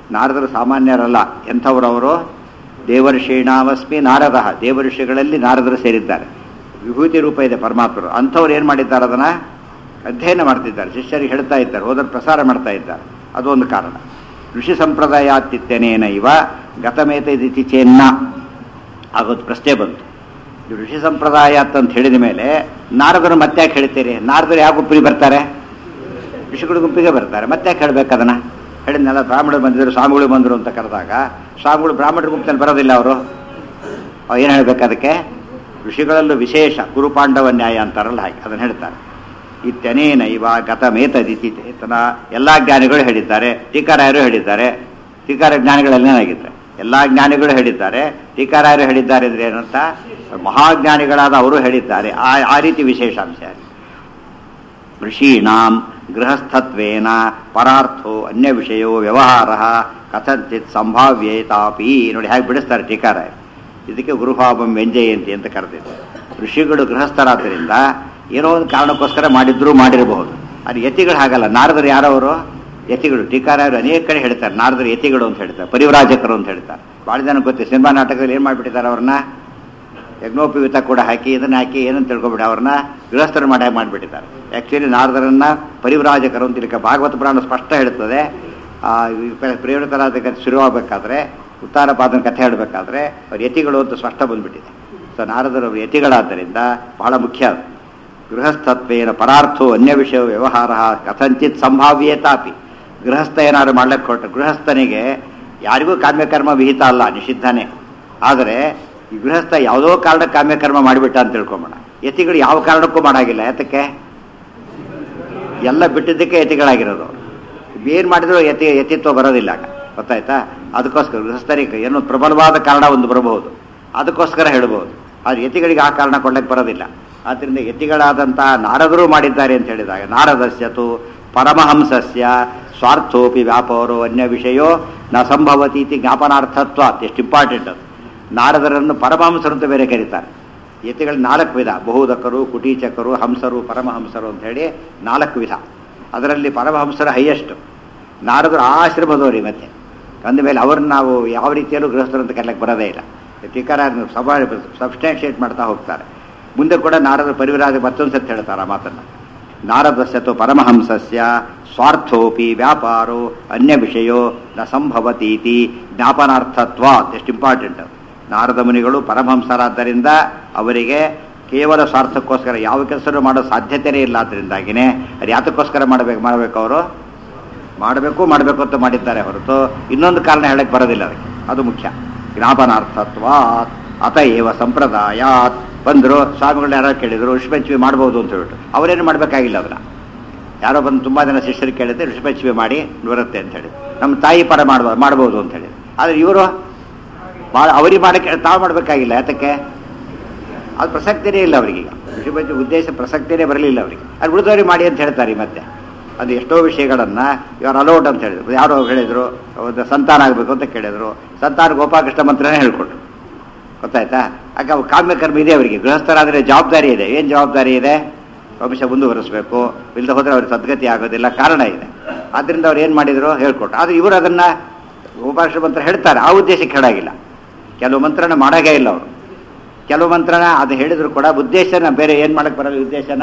Speaker 1: ನಾರದರು ಸಾಮಾನ್ಯರಲ್ಲ ಎಂಥವ್ರು ಅವರು ದೇವರ್ಷೀಣಾವಸ್ಮಿ ನಾರದ ದೇವಋಷಿಗಳಲ್ಲಿ ನಾರದರು ಸೇರಿದ್ದಾರೆ ವಿಭೂತಿ ರೂಪ ಇದೆ ಪರಮಾತ್ಮರು ಅಂಥವ್ರು ಏನು ಮಾಡಿದ್ದಾರೆ ಅದನ್ನು ಅಧ್ಯಯನ ಮಾಡ್ತಿದ್ದಾರೆ ಶಿಷ್ಯರಿಗೆ ಹೇಳ್ತಾ ಇದ್ದಾರೆ ಹೋದ್ರೆ ಪ್ರಸಾರ ಮಾಡ್ತಾ ಇದ್ದಾರೆ ಅದೊಂದು ಕಾರಣ ಋಷಿ ಸಂಪ್ರದಾಯಾತಿತ್ಯನೇನ ಇವ ಗತಮೇತ ಇದಿತಿ ಚೇನ್ನ ಆಗೋದು ಪ್ರಶ್ನೆ ಬಂತು ಇದು ಋಷಿ ಸಂಪ್ರದಾಯ ಅಂತ ಹೇಳಿದ ಮೇಲೆ ನಾರದರು ಮತ್ತೆ ಯಾಕೆ ಹೇಳ್ತೀರಿ ನಾರದರು ಯಾವ ಗುಂಪಿಗೆ ಬರ್ತಾರೆ ಋಷಿಗಳ ಗುಂಪಿಗೆ ಬರ್ತಾರೆ ಮತ್ತೆ ಯಾಕೆ ಹೇಳ್ಬೇಕು ಅದನ್ನ ಹೇಳಿದ್ನೆಲ್ಲ ಬ್ರಾಹ್ಮಣರು ಬಂದಿದ್ರು ಸ್ವಾಮಿಗಳು ಬಂದರು ಅಂತ ಕರೆದಾಗ ಸ್ವಾಮಿಗಳು ಬ್ರಾಹ್ಮಣರ ಗುಂಪಿನಲ್ಲಿ ಬರೋದಿಲ್ಲ ಅವರು ಏನು ಹೇಳ್ಬೇಕು ಅದಕ್ಕೆ ಋಷಿಗಳಲ್ಲೂ ವಿಶೇಷ ಗುರುಪಾಂಡವ ನ್ಯಾಯ ಅಂತಾರಲ್ಲ ಹಾಗೆ ಅದನ್ನು ಹೇಳ್ತಾರೆ ಇತ್ಯನೇನ ಇವ ಗತಮೇತದಿತಿ ಚೇತನ ಎಲ್ಲ ಜ್ಞಾನಿಗಳು ಹೇಳಿದ್ದಾರೆ ಟೀಕಾರಾಯರು ಹೇಳಿದ್ದಾರೆ ಟೀಕಾರ ಜ್ಞಾನಿಗಳೆಲ್ಲೇನಾಗಿದ್ದಾರೆ ಎಲ್ಲ ಜ್ಞಾನಿಗಳು ಹೇಳಿದ್ದಾರೆ ಟೀಕಾರಾಯರು ಹೇಳಿದ್ದಾರೆ ಅಂದ್ರೆ ಏನಂತ ಮಹಾಜ್ಞಾನಿಗಳಾದ ಅವರು ಹೇಳಿದ್ದಾರೆ ಆ ಆ ರೀತಿ ವಿಶೇಷಾಂಶ ಋಷೀಣಾಂ ಗೃಹಸ್ಥತ್ವೇನ ಪರಾರ್ಥೋ ಅನ್ಯ ವಿಷಯೋ ವ್ಯವಹಾರ ಕಥಂಚಿತ್ ಸಂಭಾವ್ಯೇತಾಪಿ ನೋಡಿ ಹೇಗೆ ಬಿಡಿಸ್ತಾರೆ ಟೀಕಾರಾಯರು ಇದಕ್ಕೆ ಗುರುಭಾವಂ ವ್ಯಂಜಯಂತಿ ಅಂತ ಕರೆದಿದ್ದಾರೆ ಋಷಿಗಳು ಗೃಹಸ್ಥರಾದ್ದರಿಂದ ಏನೋ ಒಂದು ಕಾರಣಕ್ಕೋಸ್ಕರ ಮಾಡಿದ್ರು ಮಾಡಿರಬಹುದು ಅದು ಯತಿಗಳು ಹಾಗಲ್ಲ ನಾರದರು ಯಾರವರು ಯತಿಗಳು ಟೀಕಾರಾಯರು ಅನೇಕ ಕಡೆ ಹೇಳ್ತಾರೆ ನಾರದರು ಯತಿಗಳು ಅಂತ ಹೇಳ್ತಾರೆ ಪರಿವ್ರಾಜಕರು ಅಂತ ಹೇಳ್ತಾರೆ ಭಾಳ ಜನ ಗೊತ್ತಿದೆ ಸಿನಿಮಾ ನಾಟಕದಲ್ಲಿ ಏನು ಮಾಡಿಬಿಟ್ಟಿದ್ದಾರೆ ಅವ್ರನ್ನ ಯಜ್ಞೋಪಯುತ ಕೂಡ ಹಾಕಿ ಇದನ್ನ ಹಾಕಿ ಏನಂತ ತಿಳ್ಕೊಬಿಡಿ ಅವ್ರನ್ನ ಗೃಹಸ್ಥರು ಮಾಡಿ ಮಾಡಿಬಿಟ್ಟಿದ್ದಾರೆ ಆ್ಯಕ್ಚುಲಿ ನಾರದರನ್ನ ಪರಿವ್ರಾಜಕರು ಅಂತ ಇದಕ್ಕೆ ಭಾಗವತ ಪುರಾಣ ಸ್ಪಷ್ಟ ಹೇಳ್ತದೆ ಪ್ರೇರಿತರಾದ ಕಥೆ ಶುರುವಾಗಬೇಕಾದ್ರೆ ಉತ್ತಾರ ಪಾದನ ಕಥೆ ಹೇಳಬೇಕಾದ್ರೆ ಅವ್ರು ಯತಿಗಳು ಅಂತ ಸ್ಪಷ್ಟ ಬಂದ್ಬಿಟ್ಟಿದೆ ಸೊ ನಾರದರು ಅವರು ಯತಿಗಳಾದ್ದರಿಂದ ಬಹಳ ಮುಖ್ಯ ಅದು ಗೃಹಸ್ಥತ್ವೇನ ಪರಾರ್ಥೋ ಅನ್ಯ ವಿಷಯ ವ್ಯವಹಾರ ಕಥಂಚಿತ್ ಸಂಭಾವ್ಯತಾಪಿ ಗೃಹಸ್ಥ ಏನಾದ್ರು ಮಾಡ್ಲಿಕ್ಕೆ ಹೊರಟ ಗೃಹಸ್ಥನಿಗೆ ಯಾರಿಗೂ ಕಾಮ್ಯಕರ್ಮ ವಿಹಿತ ಅಲ್ಲ ನಿಷಿದ್ಧನೇ ಆದರೆ ಈ ಗೃಹಸ್ಥ ಯಾವುದೋ ಕಾರಣ ಕಾಮ್ಯಕರ್ಮ ಮಾಡಿಬಿಟ್ಟ ಅಂತ ತಿಳ್ಕೊಂಬೋಣ ಯತಿಗಳು ಯಾವ ಕಾರಣಕ್ಕೂ ಮಾಡಾಗಿಲ್ಲ ಯಾತಕ್ಕೆ ಎಲ್ಲ ಬಿಟ್ಟಿದ್ದಕ್ಕೆ ಯತಿಗಳಾಗಿರೋದು ಅವರು ಏನು ಮಾಡಿದ್ರು ಯತಿ ಯತಿತ್ವ ಬರೋದಿಲ್ಲ ಆಗ ಗೊತ್ತಾಯ್ತಾ ಅದಕ್ಕೋಸ್ಕರ ಗೃಹಸ್ಥರಿಗೆ ಏನೋ ಪ್ರಬಲವಾದ ಕಾರಣ ಒಂದು ಬರಬಹುದು ಅದಕ್ಕೋಸ್ಕರ ಹೇಳ್ಬೋದು ಆದರೆ ಯತಿಗಳಿಗೆ ಆ ಕಾರಣ ಕೊಡ್ಲಿಕ್ಕೆ ಬರೋದಿಲ್ಲ ಆದ್ದರಿಂದ ಯತಿಗಳಾದಂತಹ ನಾರದರು ಮಾಡಿದ್ದಾರೆ ಅಂತ ಹೇಳಿದಾಗ ನಾರದಸ್ಯತು ಪರಮಹಂಸಸ್ಯ ಸ್ವಾರ್ಥೋಪಿ ವ್ಯಾಪಾರೋ ಅನ್ಯ ವಿಷಯೋ ನ ಸಂಭವತಿ ಇತಿ ಜ್ಞಾಪನಾರ್ಥತ್ವ ಎಷ್ಟು ಇಂಪಾರ್ಟೆಂಟ್ ಅದು ನಾರದರನ್ನು ಪರಮಹಂಸರು ಅಂತ ಬೇರೆ ಕರೀತಾರೆ ಯತಿಗಳು ನಾಲ್ಕು ವಿಧ ಬಹುದಕರು ಕುಟೀಚಕರು ಹಂಸರು ಪರಮಹಂಸರು ಅಂತ ಹೇಳಿ ನಾಲ್ಕು ವಿಧ ಅದರಲ್ಲಿ ಪರಮಹಂಸರ ಹೈಯೆಸ್ಟ್ ನಾರದರು ಆಶ್ರಮದವರಿ ಮತ್ತೆ ಅಂದಮೇಲೆ ಅವ್ರನ್ನ ನಾವು ಯಾವ ರೀತಿಯಲ್ಲೂ ಗೃಹಸ್ಥರು ಅಂತ ಕರೆಯಕ್ಕೆ ಬರೋದೇ ಇಲ್ಲ ಟೀಕಾರ ಸಭಾ ಸಬ್ಸ್ಟ್ಯಾನ್ಷಿಯೇಟ್ ಮಾಡ್ತಾ ಹೋಗ್ತಾರೆ ಮುಂದೆ ಕೂಡ ನಾರದ ಪರಿವಿರಾಜ ಮತ್ತೊಂದು ಸತಿ ಹೇಳ್ತಾರೆ ಆ ಮಾತನ್ನು ನಾರದಸ್ಯತು ಪರಮಹಂಸಸ್ಯ ಸ್ವಾರ್ಥೋಪಿ ವ್ಯಾಪಾರೋ ಅನ್ಯ ವಿಷಯೋ ನ ಸಂಭವತೀತಿ ಜ್ಞಾಪನಾರ್ಥತ್ವ ಎಷ್ಟು ಇಂಪಾರ್ಟೆಂಟ್ ನಾರದ ಮುನಿಗಳು ಪರಮಹಂಸರಾದ್ದರಿಂದ ಅವರಿಗೆ ಕೇವಲ ಸ್ವಾರ್ಥಕ್ಕೋಸ್ಕರ ಯಾವ ಕೆಲಸನೂ ಮಾಡೋ ಸಾಧ್ಯತೆಯೇ ಇಲ್ಲ ಅದರಿಂದಾಗಿನೇ ಅದು ಯಾತಕ್ಕೋಸ್ಕರ ಮಾಡಬೇಕು ಮಾಡಬೇಕು ಅವರು ಮಾಡಬೇಕು ಮಾಡಬೇಕು ಅಂತ ಮಾಡಿದ್ದಾರೆ ಹೊರತು ಇನ್ನೊಂದು ಕಾರಣ ಹೇಳಕ್ಕೆ ಬರೋದಿಲ್ಲ ಅದಕ್ಕೆ ಅದು ಮುಖ್ಯ ಜ್ಞಾಪನಾರ್ಥತ್ವಾತ್ ಅತ ಏವ ಸಂಪ್ರದಾಯಾತ್ ಬಂದರು ಸ್ವಾಮಿಗಳನ್ನ ಯಾರೋ ಕೇಳಿದ್ರು ಋಷಿಪಂಚಮಿ ಮಾಡ್ಬೋದು ಅಂತ ಹೇಳ್ಬಿಟ್ಟು ಅವರೇನು ಮಾಡಬೇಕಾಗಿಲ್ಲ ಅದನ್ನ ಯಾರೋ ಬಂದು ತುಂಬ ಜನ ಶಿಷ್ಯರು ಕೇಳಿದ್ರೆ ಋಷಿಪಂಚಮಿ ಮಾಡಿ ಬರುತ್ತೆ ಅಂತ ಹೇಳಿ ನಮ್ಮ ತಾಯಿ ಪರ ಮಾಡ್ಬೋದು ಮಾಡ್ಬೋದು ಅಂತ ಹೇಳಿ ಆದರೆ ಇವರು ಭಾಳ ಅವರಿಗೆ ಮಾಡಕ್ಕೆ ತಾವು ಮಾಡಬೇಕಾಗಿಲ್ಲ ಯಾತಕ್ಕೆ ಅದು ಪ್ರಸಕ್ತಿನೇ ಇಲ್ಲ ಅವರಿಗೀಗ ಋಷಿಪಂಚಮಿ ಉದ್ದೇಶ ಪ್ರಸಕ್ತಿನೇ ಬರಲಿಲ್ಲ ಅವರಿಗೆ ಅದು ಉಳಿದವರಿಗೆ ಮಾಡಿ ಅಂತ ಹೇಳ್ತಾರೆ ಈ ಮತ್ತೆ ಅದು ಎಷ್ಟೋ ವಿಷಯಗಳನ್ನು ಇವರು ಅಲೌಟ್ ಅಂತ ಹೇಳಿದ್ರು ಯಾರೋ ಹೇಳಿದರು ಒಂದು ಸಂತಾನ ಆಗಬೇಕು ಅಂತ ಕೇಳಿದರು ಸಂತಾನ ಗೋಪಾಲಕೃಷ್ಣ ಮಂತ್ರನೇ ಹೇಳ್ಕೊಟ್ರು ಗೊತ್ತಾಯ್ತಾ ಆಗ ಅವು ಕಾಮ್ಯಕರ್ಮ ಇದೆ ಅವರಿಗೆ ಗೃಹಸ್ಥರಾದರೆ ಜವಾಬ್ದಾರಿ ಇದೆ ಏನು ಜವಾಬ್ದಾರಿ ಇದೆ ವಂಶ ಮುಂದುವರಿಸಬೇಕು ಇಲ್ಲದೆ ಹೋದರೆ ಅವ್ರಿಗೆ ಸದ್ಗತಿ ಆಗೋದಿಲ್ಲ ಕಾರಣ ಇದೆ ಆದ್ದರಿಂದ ಅವ್ರು ಏನು ಮಾಡಿದರು ಹೇಳ್ಕೊಟ್ರು ಆದರೆ ಇವರು ಅದನ್ನು ಗೋಪಾಲಕೃಷ್ಣ ಮಂತ್ರ ಹೇಳ್ತಾರೆ ಆ ಉದ್ದೇಶಕ್ಕೆ ಹೇಳಾಗಿಲ್ಲ ಕೆಲವು ಮಂತ್ರನ ಮಾಡಾಗೇ ಇಲ್ಲ ಅವರು ಕೆಲವು ಮಂತ್ರನ ಅದು ಹೇಳಿದ್ರು ಕೂಡ ಉದ್ದೇಶನ ಬೇರೆ ಏನು ಮಾಡಕ್ಕೆ ಬರಲ್ಲ ಉದ್ದೇಶನ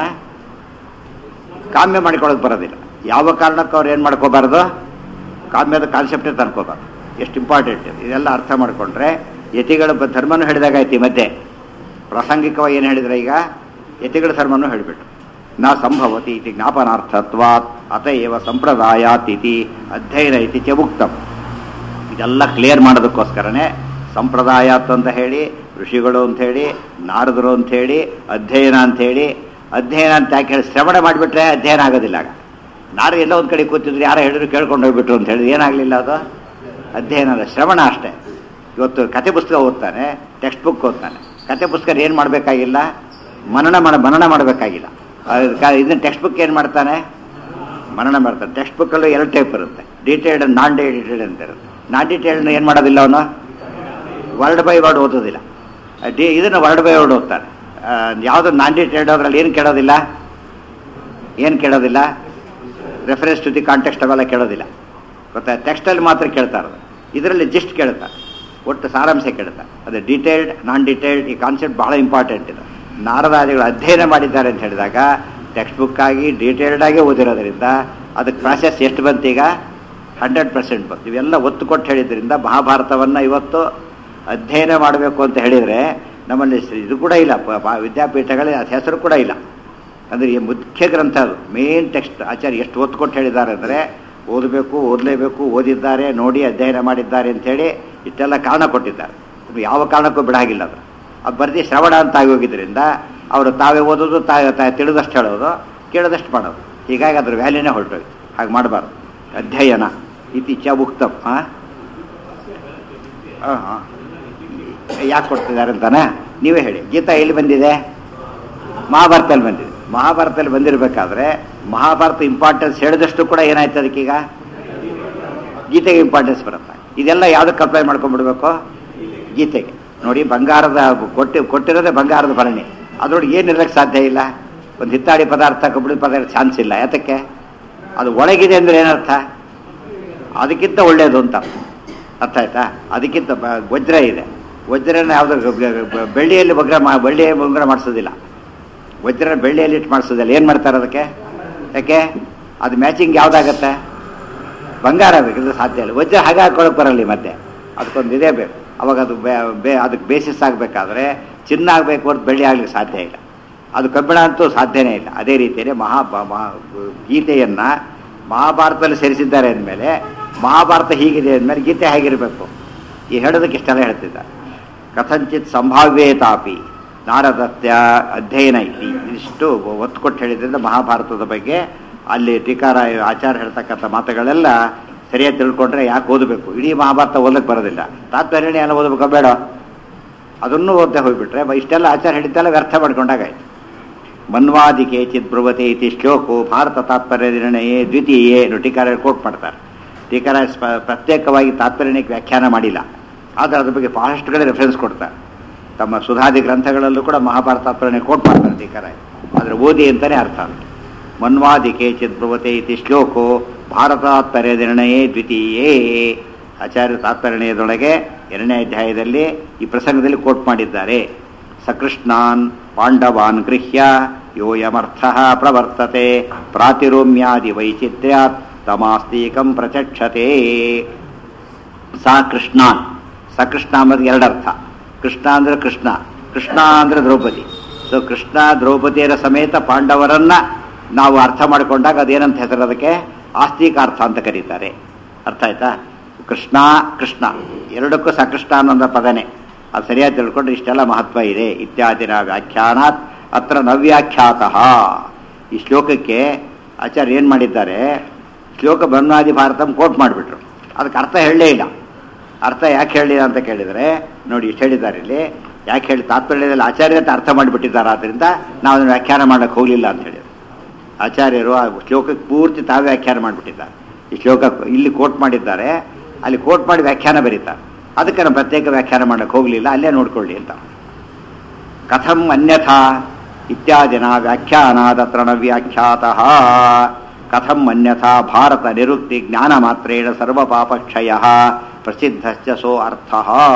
Speaker 1: ಕಾಮ್ಯ ಮಾಡಿಕೊಳ್ಳೋಕೆ ಬರೋದಿಲ್ಲ ಯಾವ ಕಾರಣಕ್ಕೂ ಅವ್ರು ಏನು ಮಾಡ್ಕೋಬಾರ್ದು ಕಾಮ್ಯದ ಕಾನ್ಸೆಪ್ಟೇ ತನ್ಕೋಬಾರ್ದು ಎಷ್ಟು ಇಂಪಾರ್ಟೆಂಟ್ ಇದೆಲ್ಲ ಅರ್ಥ ಮಾಡಿಕೊಂಡ್ರೆ ಯತಿಗಳ ಬ- ಧರ್ಮನೂ ಹೇಳಿದಾಗಾಯ್ತು ಈ ಮಧ್ಯೆ ಪ್ರಾಸಂಗಿಕವಾಗಿ ಏನು ಹೇಳಿದ್ರೆ ಈಗ ಯತಿಗಳ ಧರ್ಮನೂ ಹೇಳಿಬಿಟ್ಟು ನ ಸಂಭವತಿ ಇತಿ ಜ್ಞಾಪನಾರ್ಥತ್ವಾತ್ ಅತ ಏವ ಸಂಪ್ರದಾಯಾತ್ ಇತಿ ಅಧ್ಯಯನ ಇತಿ ಚ ಉಕ್ತಂ ಇದೆಲ್ಲ ಕ್ಲಿಯರ್ ಮಾಡೋದಕ್ಕೋಸ್ಕರನೇ ಸಂಪ್ರದಾಯಾತ್ ಅಂತ ಹೇಳಿ ಋಷಿಗಳು ಅಂತ ಹೇಳಿ ನಾರದರು ಅಂತ ಹೇಳಿ ಅಧ್ಯಯನ ಅಂತ ಹೇಳಿ ಅಧ್ಯಯನ ಅಂತ ಯಾಕೆ ಹೇಳಿ ಶ್ರವಣ ಮಾಡಿಬಿಟ್ರೆ ಅಧ್ಯಯನ ಆಗೋದಿಲ್ಲ ಆಗ ನಾರು ಎಲ್ಲ ಒಂದು ಕಡೆ ಕೂತಿದ್ರು ಯಾರೋ ಹೇಳಿದ್ರು ಕೇಳ್ಕೊಂಡು ಹೋಗ್ಬಿಟ್ರು ಅಂತ ಹೇಳಿ ಏನಾಗಲಿಲ್ಲ ಅದು ಅಧ್ಯಯನ ಅಲ್ಲ ಶ್ರವಣ ಅಷ್ಟೇ ಇವತ್ತು ಕತೆ ಪುಸ್ತಕ ಓದ್ತಾನೆ ಟೆಕ್ಸ್ಟ್ ಬುಕ್ ಓದ್ತಾನೆ ಕತೆ ಪುಸ್ತಕ ಏನು ಮಾಡಬೇಕಾಗಿಲ್ಲ ಮನನ ಮಾಡ ಮನನ ಮಾಡಬೇಕಾಗಿಲ್ಲ ಇದನ್ನ ಟೆಕ್ಸ್ಟ್ ಬುಕ್ ಏನು ಮಾಡ್ತಾನೆ ಮನನ ಮಾಡ್ತಾನೆ ಟೆಕ್ಸ್ಟ್ ಬುಕ್ಕಲ್ಲೂ ಎರಡು ಟೈಪ್ ಇರುತ್ತೆ ಡೀಟೇಲ್ಡ್ ನಾನ್ ಡೀಟೇಲ್ಡ್ ಅಂತ ಇರುತ್ತೆ ನಾನ್ ಡೀಟೇಲ್ಡ್ ಏನು ಮಾಡೋದಿಲ್ಲ ಅವನು ವರ್ಡ್ ಬೈ ವರ್ಡ್ ಓದೋದಿಲ್ಲ ಡಿ ಇದನ್ನು ವರ್ಡ್ ಬೈ ವರ್ಡ್ ಓದ್ತಾನೆ ಯಾವುದು ನಾನ್ ಡೀಟೇಲ್ಡ್ ಅದ್ರಲ್ಲಿ ಏನು ಕೇಳೋದಿಲ್ಲ ಏನು ಕೇಳೋದಿಲ್ಲ ರೆಫರೆನ್ಸ್ ಟು ದಿ ಕಾಂಟೆಕ್ಸ್ಟ್ ಅವೆಲ್ಲ ಕೇಳೋದಿಲ್ಲ ಗೊತ್ತಾ ಟೆಕ್ಸ್ಟಲ್ಲಿ ಮಾತ್ರ ಕೇಳ್ತಾ ಇರೋದು ಇದರಲ್ಲಿ ಜಸ್ಟ್ ಕೇಳ್ತಾರೆ ಒಟ್ಟು ಸಾರಾಂಶ ಕೇಳ್ತಾರೆ ಅದು ಡೀಟೇಲ್ಡ್ ನಾನ್ ಡೀಟೇಲ್ಡ್ ಈ ಕಾನ್ಸೆಪ್ಟ್ ಬಹಳ ಇಂಪಾರ್ಟೆಂಟ್ ಇದು ನಾರದಾದಿಗಳು ಅಧ್ಯಯನ ಮಾಡಿದ್ದಾರೆ ಅಂತ ಹೇಳಿದಾಗ ಟೆಕ್ಸ್ಟ್ ಬುಕ್ ಆಗಿ ಡೀಟೇಲ್ಡ್ ಆಗಿ ಓದಿರೋದ್ರಿಂದ ಅದಕ್ಕೆ ಪ್ರಾಸೆಸ್ ಎಷ್ಟು ಬಂತು ಈಗ ಹಂಡ್ರೆಡ್ ಪರ್ಸೆಂಟ್ ಬಂತು ಇವೆಲ್ಲ ಒತ್ತು ಕೊಟ್ಟು ಹೇಳಿದ್ರಿಂದ ಮಹಾಭಾರತವನ್ನು ಇವತ್ತು ಅಧ್ಯಯನ ಮಾಡಬೇಕು ಅಂತ ಹೇಳಿದರೆ ನಮ್ಮಲ್ಲಿ ಸ- ಇದು ಕೂಡ ಇಲ್ಲ ಪ- ಪ- ವಿದ್ಯಾಪೀಠಗಳಲ್ಲಿ ಅದು ಹೆಸರು ಕೂಡ ಇಲ್ಲ ಅಂದರೆ ಈ ಮುಖ್ಯ ಗ್ರಂಥ ಅದು ಮೇನ್ ಟೆಕ್ಸ್ಟ್ ಆಚಾರ್ಯ ಎಷ್ಟು ಒತ್ತು ಕೊಟ್ಟು ಹೇಳಿದ್ದಾರೆ ಅಂದರೆ ಓದಬೇಕು ಓದಲೇಬೇಕು ಓದಿದ್ದಾರೆ ನೋಡಿ ಅಧ್ಯಯನ ಮಾಡಿದ್ದಾರೆ ಅಂಥೇಳಿ ಇಷ್ಟೆಲ್ಲ ಕಾರಣ ಕೊಟ್ಟಿದ್ದಾರೆ ಅದು ಯಾವ ಕಾರಣಕ್ಕೂ ಬಿಡಾಗಿಲ್ಲ ಅದು ಅದು ಬರ್ದಿ ಶ್ರವಣ ಅಂತ ಆಗಿ ಹೋಗಿದ್ದರಿಂದ ಅವರು ತಾವೇ ಓದೋದು ತಾ ತಾ ತಿಳಿದಷ್ಟು ಹೇಳೋದು ಕೇಳೋದಷ್ಟು ಮಾಡೋದು ಹೀಗಾಗಿ ಅದ್ರ ವ್ಯಾಲ್ಯೂನೇ ಹೊರಟೋಯ್ತು ಹಾಗೆ ಮಾಡಬಾರ್ದು ಅಧ್ಯಯನ ಇತಿ ಚ ಉಕ್ತಂ ಹಾಂ ಹಾಂ ಹಾಂ ಯಾಕೆ ಕೊಡ್ತಿದ್ದಾರೆ ಅಂತಾನೆ ನೀವೇ ಹೇಳಿ ಗೀತಾ ಎಲ್ಲಿ ಬಂದಿದೆ ಮಹಾಭಾರತದಲ್ಲಿ ಬಂದಿದೆ ಮಹಾಭಾರತದಲ್ಲಿ ಬಂದಿರಬೇಕಾದ್ರೆ ಮಹಾಭಾರತ ಇಂಪಾರ್ಟೆನ್ಸ್ ಹೇಳಿದಷ್ಟು ಕೂಡ ಏನಾಯ್ತು ಅದಕ್ಕೀಗ ಗೀತೆಗೆ ಇಂಪಾರ್ಟೆನ್ಸ್ ಬರುತ್ತೆ ಇದೆಲ್ಲ ಯಾವುದಕ್ಕೆ ಅಪ್ಲೈ ಮಾಡ್ಕೊಂಡ್ಬಿಡ್ಬೇಕು ಗೀತೆಗೆ ನೋಡಿ ಬಂಗಾರದ ಕೊಟ್ಟಿ ಕೊಟ್ಟಿರೋದೇ ಬಂಗಾರದ ಭರಣಿ ಅದ್ರೊಳಗೆ ಏನು ಇರಕ್ಕೆ ಸಾಧ್ಯ ಇಲ್ಲ ಒಂದು ಹಿತ್ತಾಡಿ ಪದಾರ್ಥ ಕಬ್ಬಿಣದ ಪದಾರ್ಥ ಚಾನ್ಸ್ ಇಲ್ಲ ಯಾತಕ್ಕೆ ಅದು ಒಳಗಿದೆ ಅಂದರೆ ಏನರ್ಥ ಅದಕ್ಕಿಂತ ಒಳ್ಳೆಯದು ಅಂತ ಅರ್ಥ ಆಯ್ತಾ ಅದಕ್ಕಿಂತ ಬ- ವಜ್ರ ಇದೆ ವಜ್ರನ ಯಾವುದು ಬೆಳ್ಳಿಯಲ್ಲಿ ಬಗ್ರ ಮಾ ಬೆಳ್ಳಿಯ ಬಂಗಾರ ಮಾಡಿಸೋದಿಲ್ಲ ವಜ್ರ ಬೆಳ್ಳಿಯಲ್ಲಿ ಇಟ್ಟು ಮಾಡಿಸೋದಿಲ್ಲ ಏನು ಮಾಡ್ತಾರೆ ಅದಕ್ಕೆ ಯಾಕೆ ಅದು ಮ್ಯಾಚಿಂಗ್ ಯಾವುದಾಗತ್ತೆ ಬಂಗಾರ ಬೇಕು ಇದು ಸಾಧ್ಯ ಇಲ್ಲ ವಜ್ರ ಹಾಗೆ ಹಾಕೊಳಕ್ಕೆ ಬರಲ್ಲ ಮತ್ತೆ ಅದಕ್ಕೊಂದು ಇದೇ ಬೇಕು ಅವಾಗ ಅದು ಬೇ ಬೇ ಅದಕ್ಕೆ ಬೇಸಿಸ್ ಆಗಬೇಕಾದ್ರೆ ಚಿನ್ನ ಆಗಬೇಕು ಹೊರತು ಬೆಳ್ಳಿ ಆಗ್ಲಿಕ್ಕೆ ಸಾಧ್ಯ ಇಲ್ಲ ಅದು ಕಬ್ಬಿಣ ಅಂತೂ ಸಾಧ್ಯನೇ ಇಲ್ಲ ಅದೇ ರೀತಿಯಲ್ಲಿ ಮಹಾ ಬ- ಮಹಾ ಗೀತೆಯನ್ನು ಮಹಾಭಾರತದಲ್ಲಿ ಸೇರಿಸಿದ್ದಾರೆ ಅಂದಮೇಲೆ ಮಹಾಭಾರತ ಹೀಗಿದೆ ಅಂದಮೇಲೆ ಗೀತೆ ಹೇಗಿರಬೇಕು ಈ ಹೇಳೋದಕ್ಕೆ ಇಷ್ಟೆಲ್ಲ ಹೇಳ್ತಿದ್ದಾರೆ ಕಥಂಚಿತ್ ಸಂಭಾವ್ಯೇತಾಪಿ ನಾರದತ್ಯ ಅಧ್ಯಯನ ಇತಿ ಇಷ್ಟು ಒತ್ತು ಕೊಟ್ಟು ಹೇಳಿದ್ರಿಂದ ಮಹಾಭಾರತದ ಬಗ್ಗೆ ಅಲ್ಲಿ ಟೀಕಾರ ಆಚಾರ ಹೇಳ್ತಕ್ಕಂಥ ಮಾತುಗಳೆಲ್ಲ ಸರಿಯಾಗಿ ತಿಳ್ಕೊಂಡ್ರೆ ಯಾಕೆ ಓದಬೇಕು ಇಡೀ ಮಹಾಭಾರತ ಓದಕ್ಕೆ ಬರೋದಿಲ್ಲ ತಾತ್ಪರ್ಯಣೆ ಎಲ್ಲ ಓದಬೇಕು ಬೇಡ ಅದನ್ನು ಓದದೆ ಹೋಗ್ಬಿಟ್ರೆ ಬ- ಇಷ್ಟೆಲ್ಲ ಆಚಾರ ಹೇಳಿದ್ದೆಲ್ಲ ವ್ಯರ್ಥ ಮಾಡ್ಕೊಂಡಾಗಾಯ್ತು ಮನ್ವಾದಿ ಕೇಚಿತ್ ಬ್ರುವತೆ ಇತಿ ಶ್ಲೋಕು ಭಾರತ ತಾತ್ಪರ್ಯ ನಿರ್ಣಯೇ ದ್ವಿತೀಯೇ ಎಂದು ಟೀಕಾರ ಕೋಟ್ ಮಾಡ್ತಾರೆ ಟೀಕಾರ ಸ್ಪ- ಪ್ರತ್ಯೇಕವಾಗಿ ತಾತ್ಪರ್ಯಕ್ಕೆ ವ್ಯಾಖ್ಯಾನ ಮಾಡಿಲ್ಲ ಆದರೆ ಅದ್ರ ಬಗ್ಗೆ ಬಹಳಷ್ಟು ಕಡೆ ರೆಫರೆನ್ಸ್ ಕೊಡ್ತಾರೆ ತಮ್ಮ ಸುಧಾದಿ ಗ್ರಂಥಗಳಲ್ಲೂ ಕೂಡ ಮಹಾಭಾರತ ತಾತ್ಪರ್ಯ ಕೋಟ್ ಮಾಡ್ತಾರೆ ಟೀಕಾರ ಆದರೆ ಓದಿ ಅಂತಲೇ ಅರ್ಥ ಅದು ಮನ್ವಾದಿ ಕೇಚಿತ್ ಬ್ರುವತೆ ಇತಿ ಶ್ಲೋಕೋ ಭಾರತಾತ್ಪರ್ಯ ನಿರ್ಣಯೇ ದ್ವಿತೀಯೇ ಆಚಾರ್ಯ ತಾತ್ಪರ್ಯದೊಳಗೆ ಎರಡನೇ ಅಧ್ಯಾಯದಲ್ಲಿ ಈ ಪ್ರಸಂಗದಲ್ಲಿ ಕೋಟ್ ಮಾಡಿದ್ದಾರೆ ಸಕೃಷ್ಣಾನ್ ಪಾಂಡವಾನ್ ಗೃಹ್ಯ ಯೋಯಮರ್ಥ ಪ್ರವರ್ತತೆ ಪ್ರಾತಿರೋಮ್ಯಾದಿ ವೈಚಿತ್ರ್ಯಾತ್ ತಮಾಸ್ತೀಕಂ ಪ್ರಚಕ್ಷತೆ ಸಾ ಕೃಷ್ಣಾನ್ ಸಕೃಷ್ಣ ಅನ್ನೋದು ಎರಡರ್ಥ ಕೃಷ್ಣ ಅಂದ್ರೆ ಕೃಷ್ಣ ಕೃಷ್ಣ ಅಂದ್ರೆ ದ್ರೌಪದಿ ಸೊ ಕೃಷ್ಣ ದ್ರೌಪದಿಯರ ಸಮೇತ ಪಾಂಡವರನ್ನ ನಾವು ಅರ್ಥ ಮಾಡಿಕೊಂಡಾಗ ಅದೇನಂತ ಹೆಸರು ಅದಕ್ಕೆ ಆಸ್ತಿಕಾರ್ಥ ಅಂತ ಕರೀತಾರೆ ಅರ್ಥ ಆಯ್ತಾ ಕೃಷ್ಣ ಕೃಷ್ಣ ಎರಡಕ್ಕೂ ಸಕೃಷ್ಣ ಅನ್ನೋ ಪದನೇ ಅದು ಸರಿಯಾಗಿ ತಿಳ್ಕೊಂಡ್ರೆ ಇಷ್ಟೆಲ್ಲ ಮಹತ್ವ ಇದೆ ಇತ್ಯಾದಿನ ವ್ಯಾಖ್ಯಾನಾತ್ ಅತ್ರ ನವ್ಯಾಖ್ಯಾತಃ ಈ ಶ್ಲೋಕಕ್ಕೆ ಆಚಾರ್ಯ ಏನು ಮಾಡಿದ್ದಾರೆ ಶ್ಲೋಕ ಬ್ರಹ್ಮಾದಿ ಭಾರತಂ ಕೋಟ್ ಮಾಡಿಬಿಟ್ರು ಅದಕ್ಕೆ ಅರ್ಥ ಹೇಳಲೇ ಇಲ್ಲ ಅರ್ಥ ಯಾಕೆ ಹೇಳಿಲ್ಲ ಅಂತ ಕೇಳಿದರೆ ನೋಡಿ ಇಷ್ಟು ಹೇಳಿದ್ದಾರೆ ಇಲ್ಲಿ ಯಾಕೆ ಹೇಳಿ ತಾತ್ಪರ್ಯದಲ್ಲಿ ಆಚಾರ್ಯ ಅಂತ ಅರ್ಥ ಮಾಡಿಬಿಟ್ಟಿದ್ದಾರೆ ಆದ್ದರಿಂದ ನಾವು ಅದನ್ನು ವ್ಯಾಖ್ಯಾನ ಮಾಡೋಕ್ಕೆ ಹೋಗಲಿಲ್ಲ ಅಂತ ಹೇಳಿದ್ರು ಆಚಾರ್ಯರು ಆ ಶ್ಲೋಕಕ್ಕೆ ಪೂರ್ತಿ ತಾವೇ ವ್ಯಾಖ್ಯಾನ ಮಾಡಿಬಿಟ್ಟಿದ್ದಾರೆ ಈ ಶ್ಲೋಕ ಇಲ್ಲಿ ಕೋಟ್ ಮಾಡಿದ್ದಾರೆ ಅಲ್ಲಿ ಕೋಟ್ ಮಾಡಿ ವ್ಯಾಖ್ಯಾನ ಬರೀತಾರೆ ಅದಕ್ಕೆ ನಾವು ಪ್ರತ್ಯೇಕ ವ್ಯಾಖ್ಯಾನ ಮಾಡೋಕ್ಕೆ ಹೋಗಲಿಲ್ಲ ಅಲ್ಲೇ ನೋಡ್ಕೊಳ್ಳಿ ಅಂತ ಕಥಂ ಅನ್ಯಥಾ ಇತ್ಯಾದಿನ ವ್ಯಾಖ್ಯಾನಾದತ್ರ ನ ವ್ಯಾಖ್ಯಾತಃ ಕಥಂ ಅನ್ಯಥಾ ಭಾರತ ನಿರುಕ್ತಿ ಜ್ಞಾನ ಮಾತ್ರೇಣ ಸರ್ವ ಪಾಪಕ್ಷಯ ಪ್ರಸಿದ್ಧಶ್ಚ ಸೋ ಅರ್ಥ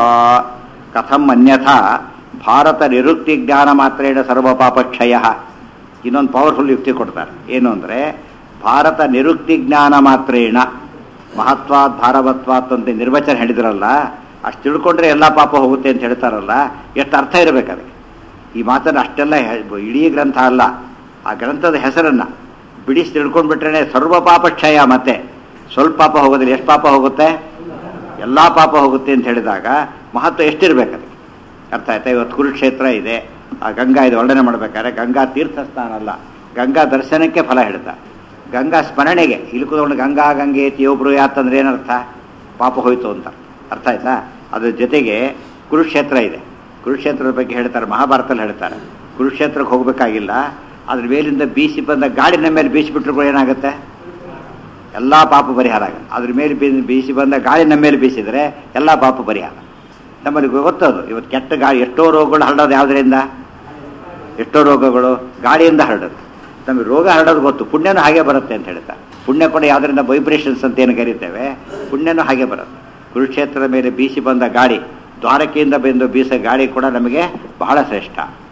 Speaker 1: ಕಥಂ ಅನ್ಯಥಾ ಭಾರತ ನಿರುಕ್ತಿ ಜ್ಞಾನ ಮಾತ್ರೇಣ ಸರ್ವ ಪಾಪಕ್ಷಯ ಇನ್ನೊಂದು ಪವರ್ಫುಲ್ ಯುಕ್ತಿ ಕೊಡ್ತಾರೆ ಏನು ಅಂದರೆ ಭಾರತ ನಿರುಕ್ತಿ ಜ್ಞಾನ ಮಾತ್ರೇಣ ಮಹತ್ವಾತ್ ಭಾರವತ್ವಾತ್ ಅಂತ ನಿರ್ವಚನ ಹೇಳಿದ್ರಲ್ಲ ಅಷ್ಟು ತಿಳ್ಕೊಂಡ್ರೆ ಎಲ್ಲ ಪಾಪ ಹೋಗುತ್ತೆ ಅಂತ ಹೇಳ್ತಾರಲ್ಲ ಎಷ್ಟು ಅರ್ಥ ಇರಬೇಕು ಅದಕ್ಕೆ ಈ ಮಾತನ್ನು ಅಷ್ಟೆಲ್ಲ ಹೆ- ಇಡೀ ಗ್ರಂಥ ಅಲ್ಲ ಆ ಗ್ರಂಥದ ಹೆಸರನ್ನು ಬಿಡಿಸಿ ತಿಳ್ಕೊಂಡ್ಬಿಟ್ರೆ ಸರ್ವ ಪಾಪ ಕ್ಷಯ ಮತ್ತೆ ಸ್ವಲ್ಪ ಪಾಪ ಹೋಗೋದಿಲ್ಲ ಎಷ್ಟು ಪಾಪ ಹೋಗುತ್ತೆ ಎಲ್ಲ ಪಾಪ ಹೋಗುತ್ತೆ ಅಂತ ಹೇಳಿದಾಗ ಮಹತ್ವ ಎಷ್ಟಿರ್ಬೇಕು ಅದಕ್ಕೆ ಅರ್ಥ ಆಯ್ತಾ ಇವತ್ತು ಕುರುಕ್ಷೇತ್ರ ಇದೆ ಆ ಗಂಗಾ ಇದು ವರ್ಣನೆ ಮಾಡ್ಬೇಕಾದ್ರೆ ಗಂಗಾ ತೀರ್ಥ ಸ್ಥಾನ ಅಲ್ಲ ಗಂಗಾ ದರ್ಶನಕ್ಕೆ ಫಲ ಹೇಳ್ತಾರೆ ಗಂಗಾ ಸ್ಮರಣೆಗೆ ಇಲ್ಲಿ ಕೂತ್ಕೊಂಡು ಗಂಗಾ ಗಂಗೆ ತಿಯೋಬ್ರು ಯಾತಂದ್ರೆ ಏನರ್ಥ ಪಾಪ ಹೋಯ್ತು ಅಂತ ಅರ್ಥ ಆಯ್ತಾ ಅದ್ರ ಜೊತೆಗೆ ಕುರುಕ್ಷೇತ್ರ ಇದೆ ಕುರುಕ್ಷೇತ್ರದ ಬಗ್ಗೆ ಹೇಳ್ತಾರೆ ಮಹಾಭಾರತದಲ್ಲಿ ಹೇಳ್ತಾರೆ ಕುರುಕ್ಷೇತ್ರಕ್ಕೆ ಹೋಗಬೇಕಾಗಿಲ್ಲ ಅದ್ರ ಮೇಲಿಂದ ಬೀಸಿ ಬಂದ ಗಾಡಿನ ಮೇಲೆ ಬೀಸಿಬಿಟ್ರು ಕೂಡ ಏನಾಗುತ್ತೆ ಎಲ್ಲ ಪಾಪ ಪರಿಹಾರ ಆಗುತ್ತೆ ಅದ್ರ ಮೇಲೆ ಬೀ- ಬೀಸಿ ಬಂದ ಗಾಳಿ ನಮ್ಮ ಮೇಲೆ ಬೀಸಿದರೆ ಎಲ್ಲ ಪಾಪ ಪರಿಹಾರ ನಮ್ಮಲ್ಲಿ ಗೊತ್ತದು ಇವತ್ತು ಕೆಟ್ಟ ಗಾಳಿ ಎಷ್ಟೋ ರೋಗಗಳು ಹರಡೋದು ಯಾವುದರಿಂದ ಎಷ್ಟೋ ರೋಗಗಳು ಗಾಳಿಯಿಂದ ಹರಡೋದು ನಮಗೆ ರೋಗ ಹರಡೋದು ಗೊತ್ತು ಪುಣ್ಯನೂ ಹಾಗೆ ಬರುತ್ತೆ ಅಂತ ಹೇಳ್ತಾರೆ ಪುಣ್ಯ ಕೂಡ ಯಾವುದರಿಂದ ವೈಬ್ರೇಷನ್ಸ್ ಅಂತ ಏನು ಕರಿತೇವೆ ಪುಣ್ಯನೂ ಹಾಗೆ ಬರುತ್ತೆ ಕುರುಕ್ಷೇತ್ರದ ಮೇಲೆ ಬೀಸಿ ಬಂದ ಗಾಳಿ ದ್ವಾರಕೆಯಿಂದ ಬಂದು ಬೀಸೋ ಗಾಳಿ ಕೂಡ ನಮಗೆ ಬಹಳ ಶ್ರೇಷ್ಠ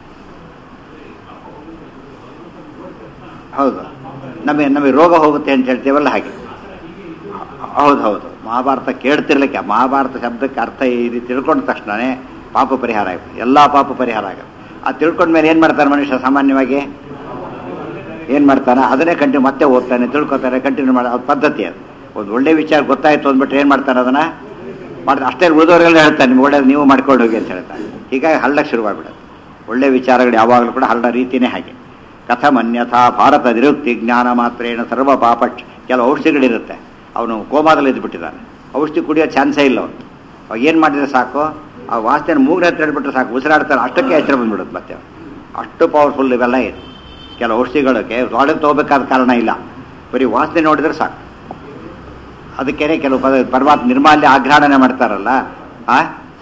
Speaker 1: ಹೌದು ನಮಗೆ ನಮಗೆ ರೋಗ ಹೋಗುತ್ತೆ ಅಂತ ಹೇಳ್ತೇವಲ್ಲ ಹಾಗೆ ಹೌದು ಹೌದು ಮಹಾಭಾರತ ಕೇಳ್ತಿರ್ಲಿಕ್ಕೆ ಮಹಾಭಾರತ ಶಬ್ದಕ್ಕೆ ಅರ್ಥ ಈ ರೀತಿ ತಿಳ್ಕೊಂಡ ತಕ್ಷಣನೇ ಪಾಪ ಪರಿಹಾರ ಆಗುತ್ತೆ ಎಲ್ಲ ಪಾಪ ಪರಿಹಾರ ಆಗುತ್ತೆ ಆ ತಿಳ್ಕೊಂಡ ಮೇಲೆ ಏನು ಮಾಡ್ತಾರೆ ಮನುಷ್ಯ ಸಾಮಾನ್ಯವಾಗಿ ಏನು ಮಾಡ್ತಾನೆ ಅದನ್ನೇ ಕಂಟಿನ್ಯೂ ಮತ್ತೆ ಓದ್ತಾನೆ ತಿಳ್ಕೊತಾನೆ ಕಂಟಿನ್ಯೂ ಮಾಡೋ ಅದು ಪದ್ಧತಿ ಅದು ಒಂದು ಒಳ್ಳೆ ವಿಚಾರ ಗೊತ್ತಾಯ್ತು ಅಂದ್ಬಿಟ್ರೆ ಏನು ಮಾಡ್ತಾನೆ ಅದನ್ನು ಮಾಡಿದ್ರೆ ಅಷ್ಟೇ ಉಳಿದವರೆಲ್ಲ ಹೇಳ್ತಾನೆ ನಿಮ್ಗೆ ಒಳ್ಳೇದು ನೀವು ಮಾಡ್ಕೊಂಡು ಹೋಗಿ ಅಂತ ಹೇಳ್ತಾನೆ ಹೀಗಾಗಿ ಹಳ್ಳಕ್ಕೆ ಶುರುವಾಗ್ಬಿಡೋದು ಒಳ್ಳೆ ವಿಚಾರಗಳು ಯಾವಾಗಲೂ ಕೂಡ ಹಳ್ಳ ರೀತಿಯೇ ಹಾಗೆ ಕಥಮನ್ಯಥಾ ಭಾರತ ನಿರುಕ್ತಿ ಜ್ಞಾನ ಮಾತ್ರೇಣ ಸರ್ವ ಪಾಪಕ್ಷ ಕೆಲವು ಔಷಧಿಗಳಿರುತ್ತೆ ಅವನು ಕೋಮಾದಲ್ಲಿ ಇದ್ಬಿಟ್ಟಿದ್ದಾನೆ ಔಷಧಿ ಕುಡಿಯೋ ಚಾನ್ಸೇ ಇಲ್ಲ ಅವನು ಅವಾಗ ಏನು ಮಾಡಿದ್ರೆ ಸಾಕು ಆ ವಾಸನೆ ಮೂಗ್ನ ಹತ್ರ ಹೇಳ್ಬಿಟ್ರೆ ಸಾಕು ಉಸಿರಾಡ್ತಾರೆ ಅಷ್ಟಕ್ಕೆ ಎಚ್ಚರ ಬಂದ್ಬಿಡುತ್ತೆ ಮತ್ತೆ ಅಷ್ಟು ಪವರ್ಫುಲ್ ಇವೆಲ್ಲ ಇದೆ ಕೆಲವು ಔಷಧಿಗಳಿಗೆ ಒಳಗೆ ತಗೋಬೇಕಾದ ಕಾರಣ ಇಲ್ಲ ಬರೀ ವಾಸನೆ ನೋಡಿದ್ರೆ ಸಾಕು ಅದಕ್ಕೇನೆ ಕೆಲವು ಪದ ಪರಮಾತ್ಮ ನಿರ್ಮಾಲ್ಯ ಆಗ್ರಹಣೆ ಮಾಡ್ತಾರಲ್ಲ ಆ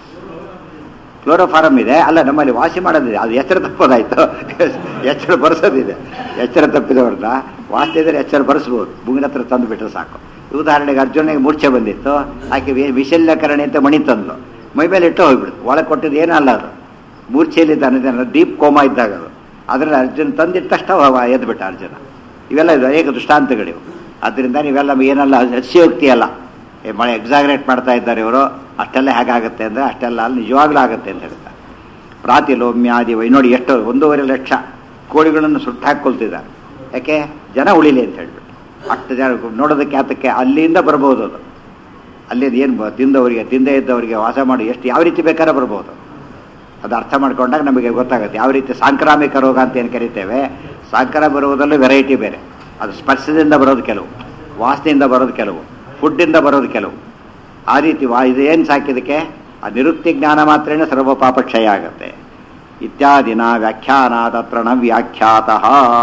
Speaker 1: ಕ್ಲೋರೋಫಾರಮ್ ಇದೆ ಅಲ್ಲ ನಮ್ಮಲ್ಲಿ ವಾಸಿ ಮಾಡೋದಿದೆ ಅದು ಎಚ್ಚರ ತಪ್ಪೋದಾಯ್ತು ಎಚ್ಚರ ಬರೆಸೋದಿದೆ ಎಚ್ಚರ ತಪ್ಪಿದವ್ರನ್ನ ವಾಸನೆ ಇದ್ರೆ ಎಚ್ಚರ ಬರೆಸ್ಬೋದು ಮುಗಿನ ಹತ್ರ ತಂದು ಬಿಟ್ಟರೆ ಸಾಕು ಉದಾಹರಣೆಗೆ ಅರ್ಜುನಿಗೆ ಮೂರ್ಛೆ ಬಂದಿತ್ತು ಆಕೆ ವಿ- ವಿಶಲ್ಯಕರಣೆ ಅಂತ ಮಣಿ ತಂದು ಮೈ ಮೇಲೆ ಇಟ್ಟು ಹೋಗ್ಬಿಡ್ತು ಒಳಗೆ ಕೊಟ್ಟಿದ್ದು ಏನಲ್ಲ ಅದು ಮೂರ್ಛೆಯಲ್ಲಿದ್ದಾನೆ ಡೀಪ್ ಕೋಮಾ ಇದ್ದಾಗ ಅದು ಅದರಲ್ಲಿ ಅರ್ಜುನ್ ತಂದಿಟ್ಟ ತಕ್ಷಣ ಅವ ಎದ್ಬಿಟ್ಟ ಅರ್ಜುನ ಇವೆಲ್ಲ ಇದು ಅನೇಕ ದೃಷ್ಟಾಂತಗಳಿವು ಅದರಿಂದ ನೀವೆಲ್ಲ ಏನಲ್ಲ ಅತಿಶಯೋಕ್ತಿ ಅಲ್ಲ ಏ, ಮಳೆ ಎಕ್ಸಾಗ್ರೇಟ್ ಮಾಡ್ತಾ ಇದ್ದಾರೆ ಇವರು ಅಷ್ಟೆಲ್ಲ ಹೇಗಾಗುತ್ತೆ ಅಂದರೆ ಅಷ್ಟೆಲ್ಲ ಅಲ್ಲಿ ನಿಜವಾಗ್ಲೂ ಆಗುತ್ತೆ ಅಂತ ಹೇಳ್ತಾರೆ ಪ್ರಾತಿಲೋಮ್ಯಾದಿ ವೈ ನೋಡಿ ಎಷ್ಟು ಒಂದೂವರೆ ಲಕ್ಷ ಕೋಳಿಗಳನ್ನು ಸುಟ್ಟು ಹಾಕ್ಕೊಳ್ತಿದ್ದಾರೆ ಯಾಕೆ ಜನ ಉಳಿಲಿ ಅಂತ ಹೇಳ್ಬಿಟ್ಟು ಅಷ್ಟು ಜನ ನೋಡೋದಕ್ಕೆ ಆತಕ್ಕೆ ಅಲ್ಲಿಂದ ಬರ್ಬೋದು ಅದು ಅಲ್ಲಿಂದ ಏನು ತಿಂದವರಿಗೆ ತಿಂದೇ ಇದ್ದವರಿಗೆ ವಾಸ ಮಾಡಿ ಎಷ್ಟು ಯಾವ ರೀತಿ ಬೇಕಾದ್ರೆ ಬರ್ಬೋದು ಅದು ಅರ್ಥ ಮಾಡ್ಕೊಂಡಾಗ ನಮಗೆ ಗೊತ್ತಾಗುತ್ತೆ ಯಾವ ರೀತಿ ಸಾಂಕ್ರಾಮಿಕ ರೋಗ ಅಂತ ಏನು ಕರಿತೇವೆ ಸಾಂಕ್ರಾಮಿಕ ರೋಗದಲ್ಲೂ ವೆರೈಟಿ ಬೇರೆ ಅದು ಸ್ಪರ್ಶದಿಂದ ಬರೋದು ಕೆಲವು ವಾಸನೆಯಿಂದ ಬರೋದು ಕೆಲವು ಫುಡ್ಡಿಂದ ಬರೋದು ಕೆಲವು ಆ ರೀತಿ ವಾ ಇದು ಏನು ಸಾಕಿದಕ್ಕೆ ಆ ನಿರುಕ್ತಿ ಜ್ಞಾನ ಮಾತ್ರೇನ ಸರ್ವ ಪಾಪ ಕ್ಷಯ ಆಗುತ್ತೆ ಇತ್ಯಾದಿನ ವ್ಯಾಖ್ಯಾನ ತತ್ರ ನ ವ್ಯಾಖ್ಯಾತಃ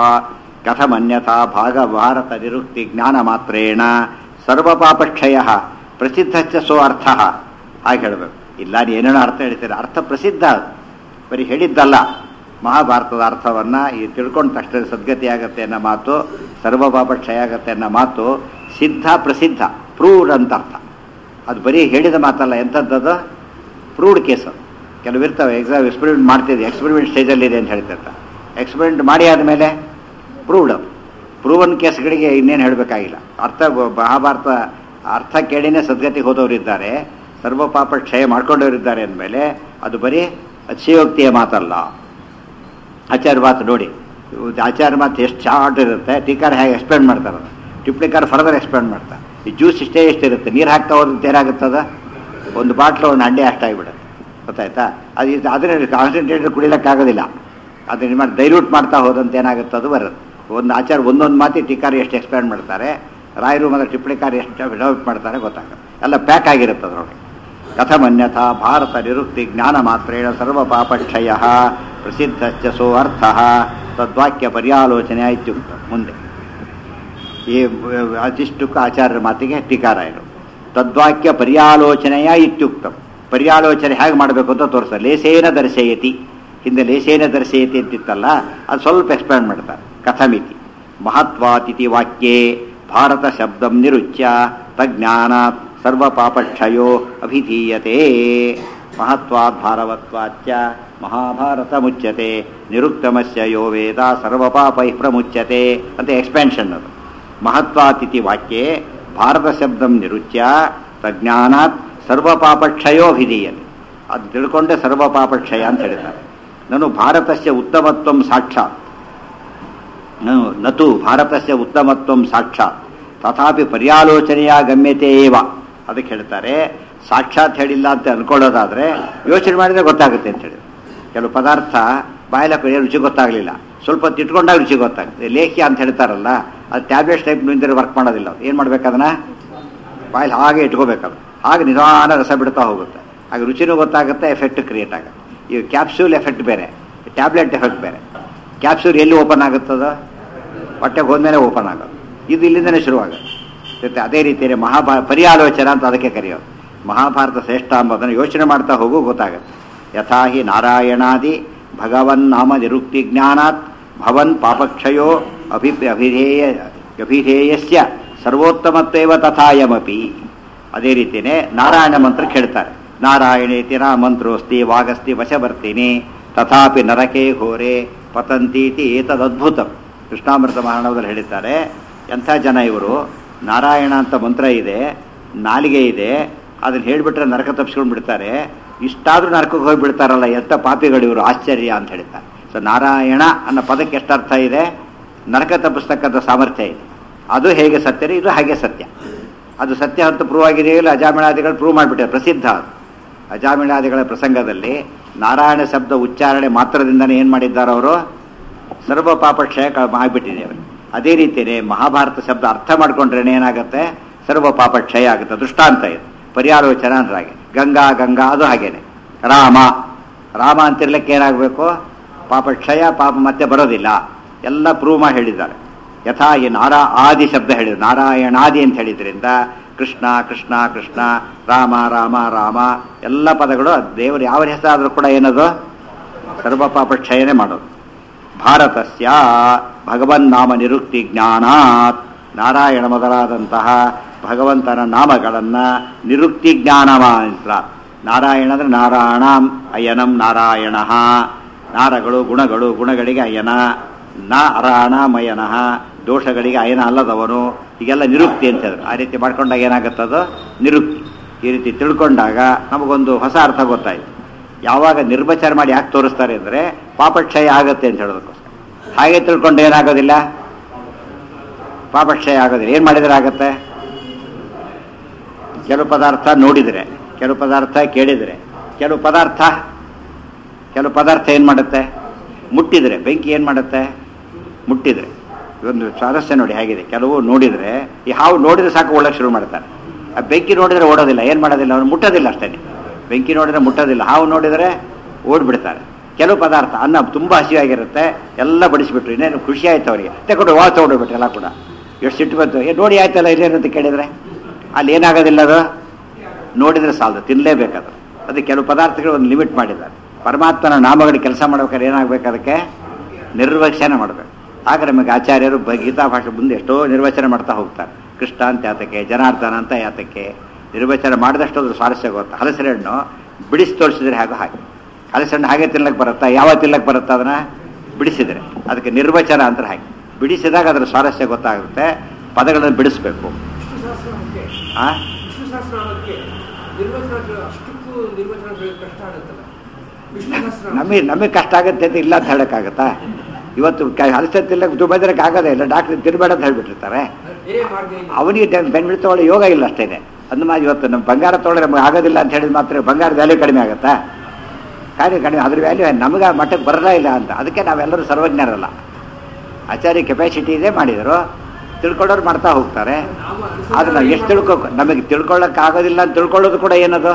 Speaker 1: ಕಥಮನ್ಯಥಾ ಭಾಗ ಭಾರತ ನಿರುಕ್ತಿ ಜ್ಞಾನ ಮಾತ್ರೇಣ ಸರ್ವ ಪಾಪಕ್ಷಯ ಪ್ರಸಿದ್ಧಚ್ಚ ಸೋ ಅರ್ಥ ಹಾಗೆ ಹೇಳಬೇಕು ಇಲ್ಲ ನೀ ಏನೇನೋ ಅರ್ಥ ಹೇಳ್ತೀರ ಅರ್ಥ ಪ್ರಸಿದ್ಧ ಅದು. ಬರೀ ಹೇಳಿದ್ದಲ್ಲ ಮಹಾಭಾರತದ ಅರ್ಥವನ್ನ ಈ ತಿಳ್ಕೊಂಡ ತಕ್ಷಣ ಸದ್ಗತಿ ಆಗತ್ತೆ ಅನ್ನೋ ಮಾತು ಸರ್ವ ಪಾಪ ಕ್ಷಯ ಆಗತ್ತೆ ಅನ್ನೋ ಮಾತು ಸಿದ್ಧ ಪ್ರಸಿದ್ಧ ಪ್ರೂವ್ಡ್ ಅಂತ ಅರ್ಥ ಅದು ಬರೀ ಹೇಳಿದ ಮಾತಲ್ಲ ಎಂಥದ್ದದು ಪ್ರೂವ್ಡ್ ಕೇಸ್ ಅದು ಕೆಲವು ಇರ್ತವೆ ಎಕ್ಸಾಮ್ ಎಕ್ಸ್ಪೆರಿಮೆಂಟ್ ಮಾಡ್ತಿದ್ದೆ ಎಕ್ಸ್ಪೆರಿಮೆಂಟ್ ಸ್ಟೇಜಲ್ಲಿ ಇದೆ ಅಂತ ಹೇಳ್ತಿರ್ತಾರೆ ಎಕ್ಸ್ಪೆರಿಮೆಂಟ್ ಮಾಡಿ ಆದಮೇಲೆ ಪ್ರೂವ್ಡ್ ಅದು ಪ್ರೂವನ್ ಕೇಸ್ಗಳಿಗೆ ಇನ್ನೇನು ಹೇಳಬೇಕಾಗಿಲ್ಲ ಅರ್ಥ ಬ- ಮಹಾಭಾರತ ಅರ್ಥ ಕೇಳಿನೇ ಸದ್ಗತಿಗೆ ಹೋದವರಿದ್ದಾರೆ ಸರ್ವ ಪಾಪ ಕ್ಷಯ ಮಾಡ್ಕೊಂಡವರಿದ್ದಾರೆ ಅಂದಮೇಲೆ ಅದು ಬರೀ ಅತಿಶಯೋಕ್ತಿಯ ಮಾತಲ್ಲ ಆಚಾರ್ಯ ಮಾತು ನೋಡಿ ಇವ್ದು ಆಚಾರ್ಯ ಮಾತು ಎಷ್ಟು ಶಾರ್ಟ್ ಇರುತ್ತೆ ಟೀಕಾರ ಹೇಗೆ ಎಕ್ಸ್ಪ್ಲೇನ್ ಮಾಡ್ತಾರೆ ಟಿಪ್ಲಿಕಾರ ಫರ್ದರ್ ಎಕ್ಸ್ಪ್ಲೇನ್ ಮಾಡ್ತಾರೆ ಈ ಜ್ಯೂಸ್ ಇಷ್ಟೇ ಇಷ್ಟಿರುತ್ತೆ ನೀರು ಹಾಕ್ತಾ ಹೋದಂತೆ ಏನಾಗುತ್ತದ ಒಂದು ಬಾಟ್ಲು ಒಂದು ಹಂಡೆ ಅಷ್ಟಾಗಿಬಿಡುತ್ತೆ ಗೊತ್ತಾಯ್ತಾ ಅದು ಇದು ಅದನ್ನ ಕಾನ್ಸಂಟ್ರೇಟೆಡ್ ಕುಡಿಲಿಕ್ಕಾಗೋದಿಲ್ಲ ಅದನ್ನ ಮಾಡಿ ಡೈಲ್ಯೂಟ್ ಮಾಡ್ತಾ ಹೋದಂತೆ ಏನಾಗುತ್ತೆ ಅದು ಬರುತ್ತೆ ಒಂದು ಆಚಾರ ಒಂದೊಂದು ಮಾತಿ ಟೀಕಾರ ಎಷ್ಟು ಎಕ್ಸ್ಪ್ಲೇನ್ ಮಾಡ್ತಾರೆ ರಾಯರು ಮತ್ತು ಟಿಪ್ಪಣಿಕಾರ ಎಷ್ಟು ಡೆವಲಪ್ ಮಾಡ್ತಾರೆ ಗೊತ್ತಾಗುತ್ತೆ ಎಲ್ಲ ಪ್ಯಾಕ್ ಆಗಿರುತ್ತೆ ಅದರೊಳಗೆ ಕಥಮನ್ಯಥಾ ಭಾರತ ನಿರುಕ್ತಿ ಜ್ಞಾನ ಮಾತ್ರೇಣ ಸರ್ವ ಪಾಪಕ್ಷಯ ಪ್ರಸಿದ್ಧಶ್ಚ ಸೋ ಅರ್ಥ ತದ್ವಾಕ್ಯ ಪರ್ಯಾಲೋಚನೆ ಇತ್ಯುಕ್ತ ಮುಂದೆ ಈ ಅತಿಷ್ಟುಕ ಆಚಾರ್ಯರ ಮಾತಿಗೆ ಟೀಕಾರಾಯರು ತದ್ವಾಕ್ಯ ಪರ್ಯಾಲೋಚನೆಯ ಇತ್ಯುಕ್ತ ಪರ್ಯಾಲೋಚನೆ ಹೇಗೆ ಮಾಡಬೇಕು ಅಂತ ತೋರಿಸ್ತಾರೆ ಲೇಸೇನ ದರ್ಶಯತಿ ಹಿಂದೆ ಲೇಸೇನ ದರ್ಶಯತಿ ಅಂತಿತ್ತಲ್ಲ ಅದು ಸ್ವಲ್ಪ ಎಕ್ಸ್ಪ್ಲೇನ್ ಮಾಡ್ತಾರೆ ಕಥಮಿತಿ ಮಹತ್ವಾತಿಥಿ ವಾಕ್ಯೇ ಭಾರತ ಶಬ್ದಂ ನಿರುಚ್ಯ ತಜ್ಞಾನಾತ್ ಸರ್ವ ಪಾಪಕ್ಷಯೋ ಅಭಿಧೀಯತೆ ಮಹತ್ವಾತ್ ಭಾರವತ್ವಾಚ್ಚ ಮಹಾಭಾರತ ಮುಚ್ಯತೆ ನಿರುಕ್ತಮಸ್ಯ ಯೋ ವೇದ ಸರ್ವ ಪಾಪೈ ಪ್ರಮುಚ್ಯತೆ ಅಂತ ಎಕ್ಸ್ಪ್ಯಾನ್ಷನ್ ಅದು ಮಹತ್ವಾತಿಥಿ ವಾಕ್ಯೆ ಭಾರತ ಶಬ್ದಂ ನಿರುಚ್ಯ ತಜ್ಞಾನಾತ್ ಸರ್ವ ಪಾಪಕ್ಷಯೋಭಿಧೀಯತೆ ಅದು ತಿಳ್ಕೊಂಡೆ ಸರ್ವ ಪಾಪಕ್ಷಯ ಅಂತ ಹೇಳ್ತಾರೆ ನಾನು ಭಾರತಸ್ಯ ಉತ್ತಮತ್ವಂ ಸಾಕ್ಷಾತ್ ನಾನು ನತು ಭಾರತಸ್ಯ ಉತ್ತಮತ್ವಂ ಸಾಕ್ಷಾತ್ ತಥಾಪಿ ಪರ್ಯಾಲೋಚನೆಯ ಗಮ್ಯತೆ ಏವ ಅದಕ್ಕೆ ಹೇಳ್ತಾರೆ ಸಾಕ್ಷಾತ್ ಹೇಳಿಲ್ಲ ಅಂತ ಅನ್ಕೊಳ್ಳೋದಾದ್ರೆ ಯೋಚನೆ ಮಾಡಿದ್ರೆ ಗೊತ್ತಾಗುತ್ತೆ ಅಂತ ಹೇಳಿ ಕೆಲವು ಪದಾರ್ಥ ಬಾಯಲ ರುಚಿ ಗೊತ್ತಾಗಲಿಲ್ಲ ಸ್ವಲ್ಪ ಹೊತ್ತು ಇಟ್ಕೊಂಡಾಗ ರುಚಿ ಗೊತ್ತಾಗುತ್ತೆ ಲೇಖ್ಯ ಅಂತ ಹೇಳ್ತಾರಲ್ಲ ಅದು ಟ್ಯಾಬ್ಲೆಟ್ಸ್ ಟೈಪ್ ನಿಂತಿರೋ ವರ್ಕ್ ಮಾಡೋದಿಲ್ಲ ಏನು ಮಾಡ್ಬೇಕು ಅದನ್ನ ಬಾಯಲ್ಲಿ ಹಾಗೆ ಇಟ್ಕೋಬೇಕದು ಹಾಗೆ ನಿಧಾನ ರಸ ಬಿಡ್ತಾ ಹೋಗುತ್ತೆ ಆಗ ರುಚಿನೂ ಗೊತ್ತಾಗುತ್ತೆ ಎಫೆಕ್ಟ್ ಕ್ರಿಯೇಟ್ ಆಗುತ್ತೆ ಈ ಕ್ಯಾಪ್ಸೂಲ್ ಎಫೆಕ್ಟ್ ಬೇರೆ ಟ್ಯಾಬ್ಲೆಟ್ ಎಫೆಕ್ಟ್ ಬೇರೆ ಕ್ಯಾಪ್ಸೂಲ್ ಎಲ್ಲಿ ಓಪನ್ ಆಗುತ್ತದ ಹೊಟ್ಟೆಗೆ ಹೋದ್ಮೇಲೆ ಓಪನ್ ಆಗೋದು ಇದು ಇಲ್ಲಿಂದನೇ ಶುರುವಾಗುತ್ತೆ ಮತ್ತೆ ಅದೇ ರೀತಿಯಲ್ಲಿ ಮಹಾಭಾ ಪರ್ಯಾಲೋಚನ ಅಂತ ಅದಕ್ಕೆ ಕರೆಯೋದು ಮಹಾಭಾರತ ಶ್ರೇಷ್ಠ ಎಂಬುದನ್ನು ಯೋಚನೆ ಮಾಡ್ತಾ ಹೋಗು ಗೊತ್ತಾಗುತ್ತೆ ಯಥಾ ಹಿ ನಾರಾಯಣಾದಿ ಭಗವನ್ ನಾಮ ನಿರುಕ್ತಿ ಜ್ಞಾನಾತ್ ಭವನ್ ಪಾಪಕ್ಷಯೋ ಅಭಿ ಅಭಿಧೇಯ ಅಭಿಧೇಯಸ್ಯ ಸರ್ವೋತ್ತಮತ್ವೇವ ತಥಾಯಮಪಿ ಅದೇ ರೀತಿಯೇ ನಾರಾಯಣ ಮಂತ್ರ ಕೇಳ್ತಾರೆ ನಾರಾಯಣೇತಿ ನಾ ಮಂತ್ರೋಸ್ತಿ ವಾಗಸ್ತಿ ವಶವರ್ತಿನಿ ತಥಾಪಿ ನರಕೆ ಘೋರೆ ಪತಂತೀತಿ ಏತದದ್ಭುತಂ ಕೃಷ್ಣಾಮೃತ ಮಹಾರಣವದಲ್ಲಿ ಹೇಳಿದ್ದಾರೆ ಎಂಥ ಜನ ಇವರು ನಾರಾಯಣ ಅಂತ ಮಂತ್ರ ಇದೆ ನಾಲಿಗೆ ಇದೆ ಅದನ್ನ ಹೇಳಿಬಿಟ್ರೆ ನರಕ ತಪ್ಪಿಸ್ಕೊಂಡು ಬಿಡ್ತಾರೆ ಇಷ್ಟಾದ್ರೂ ನರಕಕ್ಕೆ ಹೋಗಿ ಬಿಡ್ತಾರಲ್ಲ ಎಂಥ ಪಾಪಿಗಳು ಇವರು ಆಶ್ಚರ್ಯ ಅಂತ ಹೇಳ್ತಾರೆ ಸೊ ನಾರಾಯಣ ಅನ್ನೋ ಪದಕ್ಕೆ ಎಷ್ಟು ಅರ್ಥ ಇದೆ ನರಕ ತಪ್ಪಿಸ್ತಕ್ಕಂಥ ಸಾಮರ್ಥ್ಯ ಇದೆ ಅದು ಹೇಗೆ ಸತ್ಯನೇ ಇದು ಹಾಗೆ ಸತ್ಯ ಅದು ಸತ್ಯ ಅಂತ ಪ್ರೂವ್ ಆಗಿದೆಯೋ ಇಲ್ಲ ಅಜಾಮಿಳಾದಿಗಳು ಪ್ರೂವ್ ಮಾಡಿಬಿಟ್ಟಾರೆ ಪ್ರಸಿದ್ಧ ಅದು ಅಜಾಮಿಳಾದಿಗಳ ಪ್ರಸಂಗದಲ್ಲಿ ನಾರಾಯಣ ಶಬ್ದ ಉಚ್ಚಾರಣೆ ಮಾತ್ರದಿಂದನೇ ಏನು ಮಾಡಿದ್ದಾರೆ ಅವರು ಸರ್ವ ಪಾಪ ಕ್ಷಯ ಆಗಿಬಿಟ್ಟಿದೆ ಅವರಿಗೆ ಅದೇ ರೀತಿಯೇ ಮಹಾಭಾರತ ಶಬ್ದ ಅರ್ಥ ಮಾಡ್ಕೊಂಡ್ರೆ ಏನಾಗುತ್ತೆ ಸರ್ವ ಪಾಪ ಕ್ಷಯ ಆಗುತ್ತೆ ದೃಷ್ಟಾಂತ ಇದು ಪರ್ಯಾಲೋಚನ ಅಂದ್ರೆ ಹಾಗೆ ಗಂಗಾ ಗಂಗಾ ಅದು ಹಾಗೇನೆ ರಾಮ ರಾಮ ಅಂತಿರ್ಲಿಕ್ಕೆ ಏನಾಗಬೇಕು ಪಾಪ ಕ್ಷಯ ಪಾಪ ಮತ್ತೆ ಬರೋದಿಲ್ಲ ಎಲ್ಲ ಪ್ರೂವ್ ಮಾಡಿ ಹೇಳಿದ್ದಾರೆ ಯಥಾ ಈ ನಾರಾ ಆದಿ ಶಬ್ದ ಹೇಳಿದ್ರು ನಾರಾಯಣಾದಿ ಅಂತ ಹೇಳಿದ್ರಿಂದ ಕೃಷ್ಣ ಕೃಷ್ಣ ಕೃಷ್ಣ ರಾಮ ರಾಮ ರಾಮ ಎಲ್ಲ ಪದಗಳು ದೇವರು ಯಾವ ಹೆಸರಾದರೂ ಕೂಡ ಏನದು ಸರ್ವ ಪಾಪ ಕ್ಷಯನೇ ಮಾಡೋದು ಭಾರತಸ್ಯ ಭಗವನ್ನಾಮ ನಿರುಕ್ತಿ ಜ್ಞಾನಾತ್ ನಾರಾಯಣ ಮೊದಲಾದಂತಹ ಭಗವಂತನ ನಾಮಗಳನ್ನು ನಿರುಕ್ತಿ ಜ್ಞಾನ ಮಾತ್ರ ನಾರಾಯಣ ಅಂದರೆ ನಾರಾಯಣಂ ಅಯನಂ ನಾರಾಯಣ ನಾರಗಳು ಗುಣಗಳು ಗುಣಗಳಿಗೆ ಅಯನ ನ ಅರಾಣಮಯನಃ ದೋಷಗಳಿಗೆ ಅಯನ ಅಲ್ಲದವನು ಹೀಗೆಲ್ಲ ನಿರುಕ್ತಿ ಅಂತ ಹೇಳಿದ್ರು ಆ ರೀತಿ ಮಾಡ್ಕೊಂಡಾಗ ಏನಾಗುತ್ತದು ನಿರುಕ್ತಿ ಈ ರೀತಿ ತಿಳ್ಕೊಂಡಾಗ ನಮಗೊಂದು ಹೊಸ ಅರ್ಥ ಗೊತ್ತಾಯ್ತು ಯಾವಾಗ ನಿರ್ವಚನ ಮಾಡಿ ಯಾಕೆ ತೋರಿಸ್ತಾರೆ ಅಂದರೆ ಪಾಪಕ್ಷಯ ಆಗುತ್ತೆ ಅಂತ ಹೇಳೋದಕ್ಕೋಸ್ಕರ ಹಾಗೆ ತಿಳ್ಕೊಂಡು ಏನಾಗೋದಿಲ್ಲ ಪಾಪಕ್ಷಯ ಆಗೋದಿಲ್ಲ ಏನು ಮಾಡಿದರೆ ಆಗುತ್ತೆ ಕೆಲವು ಪದಾರ್ಥ ನೋಡಿದರೆ ಕೆಲವು ಪದಾರ್ಥ ಕೇಳಿದರೆ ಕೆಲವು ಪದಾರ್ಥ ಕೆಲವು ಪದಾರ್ಥ ಏನು ಮಾಡುತ್ತೆ ಮುಟ್ಟಿದರೆ ಬೆಂಕಿ ಏನು ಮಾಡುತ್ತೆ ಮುಟ್ಟಿದರೆ ಒಂದು ಸ್ವಾರಸ್ಯ ನೋಡಿ ಹೇಗಿದೆ ಕೆಲವು ನೋಡಿದರೆ ಈ ಹಾವು ನೋಡಿದ್ರೆ ಸಾಕು ಒಳಗೆ ಶುರು ಮಾಡ್ತಾರೆ ಆ ಬೆಂಕಿ ನೋಡಿದರೆ ಓಡೋದಿಲ್ಲ ಏನು ಮಾಡೋದಿಲ್ಲ ಅವನು ಮುಟ್ಟೋದಿಲ್ಲ ಅಷ್ಟೇ ಬೆಂಕಿ ನೋಡಿದರೆ ಮುಟ್ಟೋದಿಲ್ಲ ಹಾವು ನೋಡಿದರೆ ಓಡ್ಬಿಡ್ತಾರೆ ಕೆಲವು ಪದಾರ್ಥ ಅನ್ನ ತುಂಬ ಹಸಿವಾಗಿರುತ್ತೆ ಎಲ್ಲ ಬಡಿಸಿಬಿಟ್ರು ಇನ್ನೇನು ಖುಷಿ ಆಯ್ತು ಅವರಿಗೆ ತಗೊಂಡು ವಾಸ ಹೊಡೋಗ್ಬಿಟ್ರು ಎಲ್ಲ ಕೂಡ ಎಷ್ಟು ಸಿಟ್ಟು ಬಂತು ಏ ನೋಡಿ ಆಯ್ತಲ್ಲ ಇಲ್ಲೇನು ಅಂತ ಕೇಳಿದರೆ ಅಲ್ಲಿ ಏನಾಗೋದಿಲ್ಲ ಅದು ನೋಡಿದರೆ ಸಾಲದು ತಿನ್ನಲೇಬೇಕದು ಅದು ಕೆಲವು ಪದಾರ್ಥಗಳು ಒಂದು ಲಿಮಿಟ್ ಮಾಡಿದ್ದಾರೆ ಪರಮಾತ್ಮನ ನಾಮಗಳಿಗೆ ಕೆಲಸ ಮಾಡ್ಬೇಕಾದ್ರೆ ಏನಾಗಬೇಕು ಅದಕ್ಕೆ ನಿರ್ವಚನ ಮಾಡಬೇಕು ಆಗ ನಮಗೆ ಆಚಾರ್ಯರು ಬ ಗೀತಾ ಭಾಷೆ ಮುಂದೆ ಎಷ್ಟೋ ನಿರ್ವಚನ ಮಾಡ್ತಾ ಹೋಗ್ತಾರೆ ಕೃಷ್ಣ ಅಂತ ಯಾತಕ್ಕೆ ಜನಾರ್ದನ ಅಂತ ಯಾತಕ್ಕೆ ನಿರ್ವಚನ ಮಾಡಿದಷ್ಟು ಅದು ಸ್ವಾರಸ್ಯ ಗೊತ್ತಾ ಹಲಸಿನ ಹಣ್ಣು ಬಿಡಿಸಿ ತೋರಿಸಿದ್ರೆ ಹಾಗೆ ಹಾಗೆ ಹಲಸಿನ ಹಣ್ಣು ಹಾಗೆ ತಿನ್ನಕ್ಕೆ ಬರುತ್ತಾ ಯಾವ ತಿನ್ನಕ್ಕೆ ಬರುತ್ತಾ ಅದನ್ನು ಬಿಡಿಸಿದರೆ ಅದಕ್ಕೆ ನಿರ್ವಚನ ಅಂತ ಹಾಗೆ ಬಿಡಿಸಿದಾಗ ಅದರ ಸ್ವಾರಸ್ಯ ಗೊತ್ತಾಗುತ್ತೆ ಪದಗಳನ್ನು ಬಿಡಿಸ್ಬೇಕು
Speaker 2: ವಿಷ್ಣು ಸಹಸ್ರನಾಮಕ್ಕೆ
Speaker 1: ಆ
Speaker 2: ವಿಷ್ಣು ಸಹಸ್ರನಾಮಕ್ಕೆ ನಿರ್ವಚನ ಅಷ್ಟಕ್ಕೂ ನಿರ್ವಚನ ಕಷ್ಟ ಆಗುತ್ತಲ್ಲ ವಿಷ್ಣು ಸಹಸ್ರನಾಮ
Speaker 1: ನಮಗೆ ನಮಗೆ ಕಷ್ಟ ಆಗುತ್ತೆ ಅಂತ ಇಲ್ಲ ಅಂತ ಹೇಳೋಕ್ಕಾಗತ್ತಾ ಇವತ್ತು ಹಲಸಿನ ತಿನ್ನಕ್ಕೆ ದುಬೈದ್ರಕ್ಕೆ ಆಗೋದೇ ಇಲ್ಲ ಡಾಕ್ಟ್ರ್ ತಿನ್ಬೇಡ ಅಂತ ಹೇಳ್ಬಿಟ್ಟಿರ್ತಾರೆ
Speaker 2: ಬೇರೆ ಮಾರ್ಗ ಇಲ್ಲ
Speaker 1: ಅವನಿಗೆ ಬೆನ್ಬಿಟ್ಟು ತೊಗೊಳ್ಳೋ ಯೋಗ ಇಲ್ಲ ಅಷ್ಟೇನೆ ಅಂದ ಮಾತು ಇವತ್ತು ನಮ್ಮ ಬಂಗಾರ ತೊಗೊಳ್ರೆ ನಮಗೆ ಆಗೋದಿಲ್ಲ ಅಂತ ಹೇಳಿದ ಮಾತ್ರ ಬಂಗಾರದ ವ್ಯಾಲ್ಯೂ ಕಡಿಮೆ ಆಗುತ್ತಾ ಕಾರ್ಯ ಕಡಿಮೆ ಅದ್ರ ವ್ಯಾಲ್ಯೂ ನಮಗೆ ಆ ಮಟ್ಟಕ್ಕೆ ಬರಲೇ ಇಲ್ಲ ಅಂತ ಅದಕ್ಕೆ ನಾವೆಲ್ಲರೂ ಸರ್ವಜ್ಞರಲ್ಲ ಆಚಾರ್ಯ ಕೆಪಾಸಿಟಿ ಇದೆ ಮಾಡಿದರು ತಿಳ್ಕೊಳ್ಳೋರು ಮಾಡ್ತಾ ಹೋಗ್ತಾರೆ
Speaker 2: ನಾವು
Speaker 1: ಆದ್ರೆ ನಾವು ಎಷ್ಟು ತಿಳ್ಕೊ ನಮಗೆ ತಿಳ್ಕೊಳ್ಳೋಕೆ ಆಗೋದಿಲ್ಲ ಅಂತ ತಿಳ್ಕೊಳ್ಳೋದು ಕೂಡ ಏನದು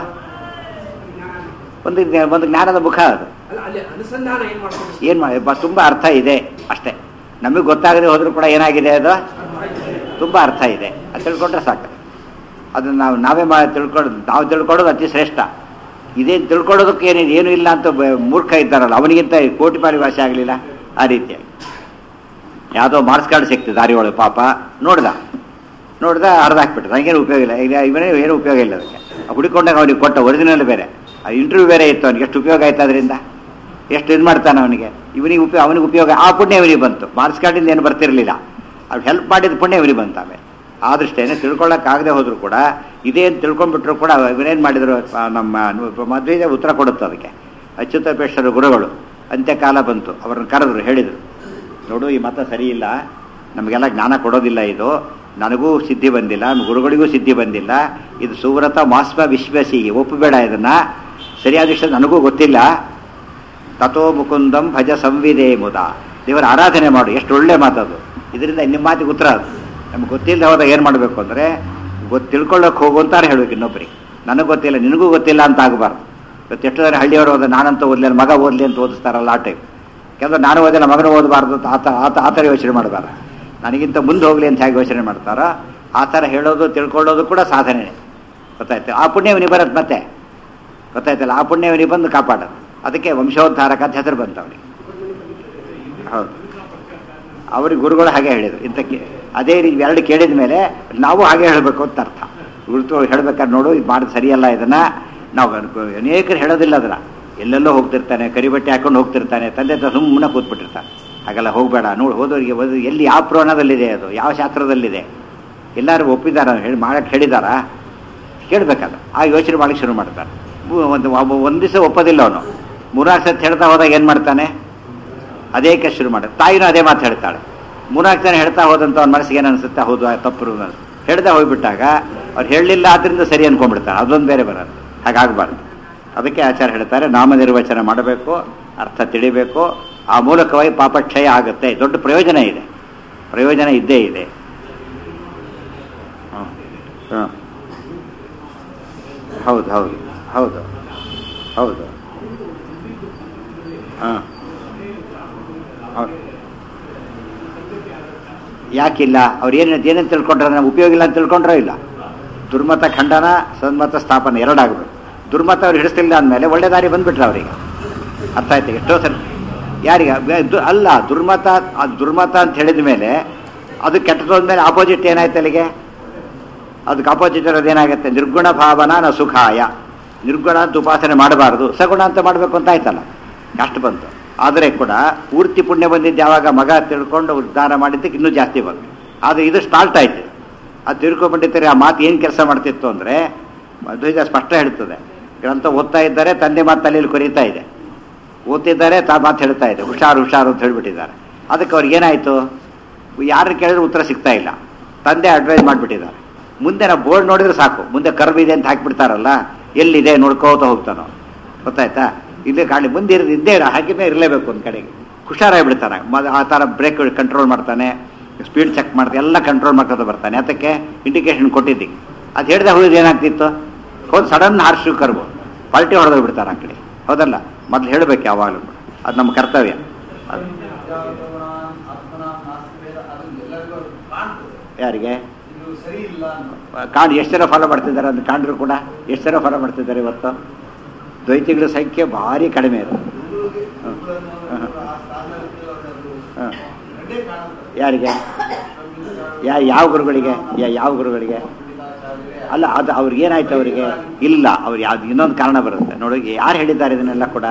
Speaker 1: ಒಂದು ಜ್ಞಾ- ಒಂದು ಜ್ಞಾನದ ಮುಖ ಅದು
Speaker 2: ಅಲ್ಲ ಅಲ್ಲಿ ಅನುಸಂಧಾನ ಏನ್ ಮಾಡ್ಕೊಂಡು
Speaker 1: ಏನು ಮಾಡಿ ಬ- ತುಂಬ ಅರ್ಥ ಇದೆ ಅಷ್ಟೇ ನಮಗೆ ಗೊತ್ತಾಗದೆ ಹೋದರೂ ಕೂಡ ಏನಾಗಿದೆ ಅದು ತುಂಬ ಅರ್ಥ ಇದೆ ಅದು ತಿಳ್ಕೊಂಡ್ರೆ ಸಾಕು ಅದನ್ನು ನಾವು ನಾವೇ ಮಾ ತಿಳ್ಕೊಳ್ಳೋದು ನಾವು ತಿಳ್ಕೊಳ್ಳೋದು ಅತಿ ಶ್ರೇಷ್ಠ ಇದೇನು ತಿಳ್ಕೊಳ್ಳೋದಕ್ಕೆ ಏನಿದೆ ಏನೂ ಇಲ್ಲ ಅಂತ ಬ- ಮೂರ್ಖ ಇದ್ದಾರಲ್ಲ ಅವನಿಗಿಂತ ಕೋಟಿ ಪಾಲಿ ವಾಸಿ ಆಗಲಿಲ್ಲ ಆ ರೀತಿಯಾಗಿ ಯಾವುದೋ ಮಾರ್ಕ್ಸ್ ಕಾರ್ಡ್ ಸಿಕ್ತು ದಾರಿ ಒಳಗೆ ಪಾಪ ನೋಡ್ದ ನೋಡ್ದ ಅರ್ಧ ಹಾಕ್ಬಿಟ್ಟು ನನಗೇನು ಉಪಯೋಗ ಇಲ್ಲ ಈಗ ಇವನೇ ಏನು ಉಪಯೋಗ ಇಲ್ಲ ಅದಕ್ಕೆ ಹುಡುಕೊಂಡಾಗ ಅವನಿಗೆ ಕೊಟ್ಟ ಒರಿಜಿನಲ್ ಬೇರೆ ಆ ಇಂಟರ್ವ್ಯೂ ಬೇರೆ ಇತ್ತು ಅವನಿಗೆ ಎಷ್ಟು ಉಪಯೋಗ ಆಯ್ತು ಅದರಿಂದ ಎಷ್ಟು ಇದು ಮಾಡ್ತಾನೆ ಅವನಿಗೆ ಇವನಿಗೆ ಉಪಯೋಗ ಅವನಿಗೆ ಉಪಯೋಗ ಆ ಪುಣ್ಯ ಇವನಿಗೆ ಬಂತು ಮಾರ್ಕ್ಸ್ ಕಾರ್ಡಿಂದ ಏನು ಬರ್ತಿರಲಿಲ್ಲ ಅವ್ರು ಹೆಲ್ಪ್ ಮಾಡಿದ ಪುಣ್ಯ ಇವನಿಗೆ ಬಂತು ಆಮೇಲೆ ಆದೃಷ್ಟೇನೆ ತಿಳ್ಕೊಳ್ಳೋಕ್ಕಾಗದೆ ಹೋದ್ರು ಕೂಡ ಇದೇನು ತಿಳ್ಕೊಂಡ್ಬಿಟ್ರು ಕೂಡ ಇವನೇನು ಮಾಡಿದ್ರು ಆ, ನಮ್ಮ ಮದುವೆಗೆ ಉತ್ತರ ಕೊಡುತ್ತೆ ಅದಕ್ಕೆ ಅಚ್ಯುತಪೇಶ್ವರ ಗುರುಗಳು ಅಂತ್ಯಕಾಲ ಬಂತು ಅವ್ರನ್ನ ಕರೆದ್ರು ಹೇಳಿದರು ನೋಡು ಈ ಮತ ಸರಿ ಇಲ್ಲ ನಮಗೆಲ್ಲ ಜ್ಞಾನ ಕೊಡೋದಿಲ್ಲ ಇದು ನನಗೂ ಸಿದ್ಧಿ ಬಂದಿಲ್ಲ ನಮ್ಮ ಗುರುಗಳಿಗೂ ಸಿದ್ಧಿ ಬಂದಿಲ್ಲ ಇದು ಸುವ್ರತ ಮಾಸ್ಮ ವಿಶ್ವಸಿಹಿ ಒಪ್ಪಬೇಡ ಇದನ್ನ ಸರಿಯಾದ ವಿಷಯ ನನಗೂ ಗೊತ್ತಿಲ್ಲ ತಥೋ ಮುಕುಂದಂ ಭಜ ಸಂವಿದೇ ಮುದ ದೇವರ ಆರಾಧನೆ ಮಾಡು ಎಷ್ಟು ಒಳ್ಳೆ ಮಾತದು ಇದರಿಂದ ನಿಮ್ಮ ಮಾತಿಗೆ ಉತ್ತರ ಅದು ನಮ್ಗೆ ಗೊತ್ತಿಲ್ಲದೆ ಹೋದಾಗ ಏನು ಮಾಡಬೇಕು ಅಂದರೆ ಗೊತ್ತು ತಿಳ್ಕೊಳ್ಳೋಕೆ ಹೋಗು ಅಂತಾರೆ ಹೇಳ್ಬೇಕು ಇನ್ನೊಬ್ಬರಿಗೆ ನನಗೆ ಗೊತ್ತಿಲ್ಲ ನಿನಗೂ ಗೊತ್ತಿಲ್ಲ ಅಂತ ಆಗಬಾರ್ದು ಇವತ್ತು ಎಷ್ಟು ಜನ ಹಳ್ಳಿಯವರು ಹೋದ ನಾನಂತ ಓದಲಿ ಮಗ ಓದಲಿ ಅಂತ ಓದಿಸ್ತಾರಲ್ಲ ಆ ಟೈಪ್ ಕೆಲವರು ನಾನು ಓದಿಲ್ಲ ಮಗನ ಓದಬಾರ್ದು ಅಂತ ಆತ ಆತ ಆ ಥರ ಯೋಚನೆ ಮಾಡಬಾರ್ದು ನನಗಿಂತ ಮುಂದೆ ಹೋಗಲಿ ಅಂತ ಹೇಗೆ ಯೋಚನೆ ಮಾಡ್ತಾರೋ ಆ ಥರ ಹೇಳೋದು ತಿಳ್ಕೊಳ್ಳೋದು ಕೂಡ ಸಾಧನೆ ಗೊತ್ತಾಯ್ತು ಆ ಪುಣ್ಯವನಿಗೆ ಬರುತ್ತೆ ಮತ್ತೆ ಗೊತ್ತಾಯ್ತಲ್ಲ ಆ ಪುಣ್ಯವನಿಗೆ ಬಂದು ಕಾಪಾಡೋದು ಅದಕ್ಕೆ ವಂಶೋದ್ಧಾರಕ ಅಂತ ಹೆಸರು ಬಂತು ಅವನಿಗೆ ಹೌದು ಅವ್ರಿಗೆ ಗುರುಗಳು ಹಾಗೆ ಹೇಳಿದರು ಇಂಥಕ್ಕೆ ಅದೇ ರೀತಿ ಎರಡು ಕೇಳಿದ ಮೇಲೆ ನಾವು ಹಾಗೆ ಹೇಳಬೇಕು ಅಂತ ಅರ್ಥ ಗುರುತು ಹೇಳ್ಬೇಕಾದ್ರೆ ನೋಡು ಇದು ಮಾಡಿದ್ ಸರಿಯಲ್ಲ ಇದನ್ನ ನಾವು ಅನ್ಕೊ- ಅನೇಕರು ಹೇಳೋದಿಲ್ಲ ಅದನ್ನ ಎಲ್ಲೆಲ್ಲೋ ಹೋಗ್ತಿರ್ತಾನೆ ಕರಿಬಟ್ಟೆ ಹಾಕೊಂಡು ಹೋಗ್ತಿರ್ತಾನೆ ತಂದೆ ತಾಯಿ ಸುಮ್ಮನೆ ಕೂತ್ಬಿಟ್ಟಿರ್ತಾನೆ ಹಾಗೆಲ್ಲ ಹೋಗಬೇಡ ನೋಡಿ ಹೋದವರಿಗೆ ಓದು- ಎಲ್ಲಿ ಯಾವ ಪುರಾಣದಲ್ಲಿದೆ ಅದು ಯಾವ ಶಾಸ್ತ್ರದಲ್ಲಿದೆ ಎಲ್ಲರೂ ಒಪ್ಪಿದಾರ ಹೇಳಿ ಮಾಡಕ್ಕೆ ಹೇಳಿದಾರಾ ಕೇಳಬೇಕಾದ್ರೆ ಆ ಯೋಚನೆ ಮಾಡಕ್ಕೆ ಶುರು ಮಾಡ್ತಾನೆ ಮು- ಒಂದು ಒಬ್ಬ ಒಂದು ದಿವಸ ಒಪ್ಪೋದಿಲ್ಲ ಅವನು ಮೂರಾರು ಸತಿ ಹೇಳ್ತಾ ಹೋದಾಗ ಏನು ಮಾಡ್ತಾನೆ ಅದೇ ಕೆಲಸ ಶುರು ಮಾಡ ತಾಯಿನೂ ಅದೇ ಮಾತು ಹೇಳ್ತಾಳೆ ಮೂರ್ನಾಲ್ಕು ಜನ ಹೇಳ್ತಾ ಹೋದಂತ ಅವ್ನ ಮನಸ್ಸಿಗೆ ಏನು ಅನ್ಸುತ್ತೆ ಹೌದು ಆ ತಪ್ಪು ಹೇಳ್ದೆ ಹೋಗ್ಬಿಟ್ಟಾಗ ಅವ್ರು ಹೇಳಲಿಲ್ಲ ಆದ್ರಿಂದ ಸರಿ ಅನ್ಕೊಂಡ್ಬಿಡ್ತಾರೆ ಅದೊಂದು ಬೇರೆ ಬರೋದು ಹಾಗಾಗಬಾರ್ದು ಅದಕ್ಕೆ ಆಚಾರ ಹೇಳ್ತಾರೆ ನಾಮ ನಿರ್ವಚನ ಮಾಡಬೇಕು ಅರ್ಥ ತಿಳಿಬೇಕು ಆ ಮೂಲಕವಾಗಿ ಪಾಪಕ್ಷಯ ಆಗುತ್ತೆ ದೊಡ್ಡ ಪ್ರಯೋಜನ ಇದೆ ಪ್ರಯೋಜನ ಇದ್ದೇ ಇದೆ ಹ್ಮ್. ಹ್ಮ್. ಹೌದು ಹೌದು ಹೌದು ಹೌದು ಹಾಂ ಹೌದು ಯಾಕಿಲ್ಲ ಅವ್ರು ಏನು ಏನೇನು ತಿಳ್ಕೊಂಡ್ರೆ ನಮ್ಗೆ ಉಪಯೋಗ ಇಲ್ಲ ಅಂತ ತಿಳ್ಕೊಂಡ್ರೋ ಇಲ್ಲ ದುರ್ಮತ ಖಂಡನ ಸನ್ಮತ ಸ್ಥಾಪನೆ ಎರಡಾಗಬೇಕು ದುರ್ಮತ ಅವ್ರು ಹಿಡಿಸ್ತಿಲ್ಲ ಅಂದಮೇಲೆ ಒಳ್ಳೆ ದಾರಿ ಬಂದ್ಬಿಟ್ರೆ ಅವರಿಗೆ ಅರ್ಥ ಆಯ್ತು ಎಷ್ಟೋ ಸರಿ ಯಾರಿಗೆ ಬೆ- ದು- ಅಲ್ಲ ದುರ್ಮತ ಆ ದುರ್ಮತ ಅಂತ ಹೇಳಿದ ಮೇಲೆ ಅದು ಕೆಟ್ಟದೋದ್ಮೇಲೆ ಆಪೋಸಿಟ್ ಏನಾಯ್ತು ಅಲ್ಲಿಗೆ ಅದಕ್ಕೆ ಆಪೋಸಿಟ್ ಇರೋದು ಏನಾಗುತ್ತೆ ನಿರ್ಗುಣ ಭಾವನ ನ ಸುಖಾಯ ನಿರ್ಗುಣ ಅಂತ ಉಪಾಸನೆ ಮಾಡಬಾರ್ದು ಸಗುಣ ಅಂತ ಮಾಡಬೇಕು ಅಂತ ಆಯ್ತಲ್ಲ ಅಷ್ಟು ಬಂತು ಆದರೆ ಕೂಡ ಪೂರ್ತಿ ಪುಣ್ಯ ಬಂದಿದ್ದು ಯಾವಾಗ ಮಗ ತಿಳ್ಕೊಂಡು ಉದ್ಧಾರ ಮಾಡಿದ್ದಕ್ಕೆ ಇನ್ನೂ ಜಾಸ್ತಿ ಬಂತು ಆದರೆ ಇದು ಸ್ಟಾರ್ಟ್ ಆಯ್ತು ಅದು ತಿಳ್ಕೊಂಡ್ಬಿಟ್ಟಿರ್ತಾರೆ ಆ ಮಾತು ಏನು ಕೆಲಸ ಮಾಡ್ತಿತ್ತು ಅಂದರೆ ಮಧ್ವಜ ಸ್ಪಷ್ಟ ಹೇಳ್ತದೆ ಗ್ರಂಥ ಓದ್ತಾ ಇದ್ದಾರೆ ತಂದೆ ಮಾತು ತಲೆಯಲ್ಲಿ ಕೊರೀತಾ ಇದೆ ಓದ್ತಿದ್ದಾರೆ ತಾ ಮಾತು ಹೇಳ್ತಾ ಇದೆ ಹುಷಾರು ಹುಷಾರು ಅಂತ ಹೇಳ್ಬಿಟ್ಟಿದ್ದಾರೆ ಅದಕ್ಕೆ ಅವ್ರಿಗೆ ಏನಾಯಿತು ಯಾರು ಕೇಳಿದ್ರೆ ಉತ್ತರ ಸಿಗ್ತಾ ಇಲ್ಲ ತಂದೆ ಅಡ್ವೈಸ್ ಮಾಡಿಬಿಟ್ಟಿದ್ದಾರೆ ಮುಂದೆ ನಾವು ಬೋರ್ಡ್ ನೋಡಿದ್ರೆ ಸಾಕು ಮುಂದೆ ಕರ್ವ್ ಇದೆ ಅಂತ ಹಾಕಿಬಿಡ್ತಾರಲ್ಲ ಎಲ್ಲಿದೆ ನೋಡ್ಕೋತ ಹೋಗ್ತಾನೋ ಗೊತ್ತಾಯ್ತಾ ಇಲ್ಲೇ ಗಾಡಿ ಮುಂದೆ ಇರೋದು ಇದ್ದೇ ಇರ- ಹಾಕಿದ್ರೆ ಇರಲೇಬೇಕು ಒಂದು ಕಡೆಗೆ ಹುಷಾರಾಗಿಬಿಡ್ತಾನೆ ಮ ಆ ಥರ ಬ್ರೇಕ್ ಕಂಟ್ರೋಲ್ ಮಾಡ್ತಾನೆ ಸ್ಪೀಡ್ ಚೆಕ್ ಮಾಡ್ತಾನೆ ಎಲ್ಲ ಕಂಟ್ರೋಲ್ ಮಾಡ್ಕೊತ ಬರ್ತಾನೆ ಅದಕ್ಕೆ ಇಂಡಿಕೇಶನ್ ಕೊಟ್ಟಿದ್ದಿ ಅದು ಹೇಳಿದ ಹುಳಿದು ಏನಾಗ್ತಿತ್ತು ಹೋದ್ ಸಡನ್ ಹಾರ್ಶು ಕರ್ವು ಪಲ್ಟಿ ಹೊಡೆದು ಬಿಡ್ತಾರೆ ಆ ಕಡೆ ಹೌದಲ್ಲ ಮೊದಲು ಹೇಳಬೇಕು ಯಾವಾಗಲೂ ಕೂಡ ಅದು ನಮ್ಮ ಕರ್ತವ್ಯ ಅದು ಯಾರಿಗೆ
Speaker 2: ಸರಿ ಇಲ್ಲ
Speaker 1: ಕಾಂಡ್ ಎಷ್ಟು ಜನ ಫಾಲೋ ಮಾಡ್ತಿದ್ದಾರೆ ಅಂತ ಕಾಂಡ್ರು ಕೂಡ ಎಷ್ಟು ಜನ ಫಾಲೋ ಮಾಡ್ತಿದ್ದಾರೆ ಇವತ್ತು ದ್ವೈತಿಗಳ ಸಂಖ್ಯೆ ಭಾರಿ ಕಡಿಮೆ ಇದೆ ಹಾಂ ಯಾರಿಗೆ ಯಾ ಯಾವ ಗುರುಗಳಿಗೆ ಯಾ ಯಾವ ಗುರುಗಳಿಗೆ ಅಲ್ಲ ಅದು ಅವ್ರಿಗೆ ಏನಾಯ್ತು ಅವರಿಗೆ ಇಲ್ಲ ಅವ್ರು ಯಾವ್ದು ಇನ್ನೊಂದು ಕಾರಣ ಬರುತ್ತೆ ನೋಡಿ ಯಾರು ಹೇಳಿದ್ದಾರೆ ಇದನ್ನೆಲ್ಲ ಕೂಡ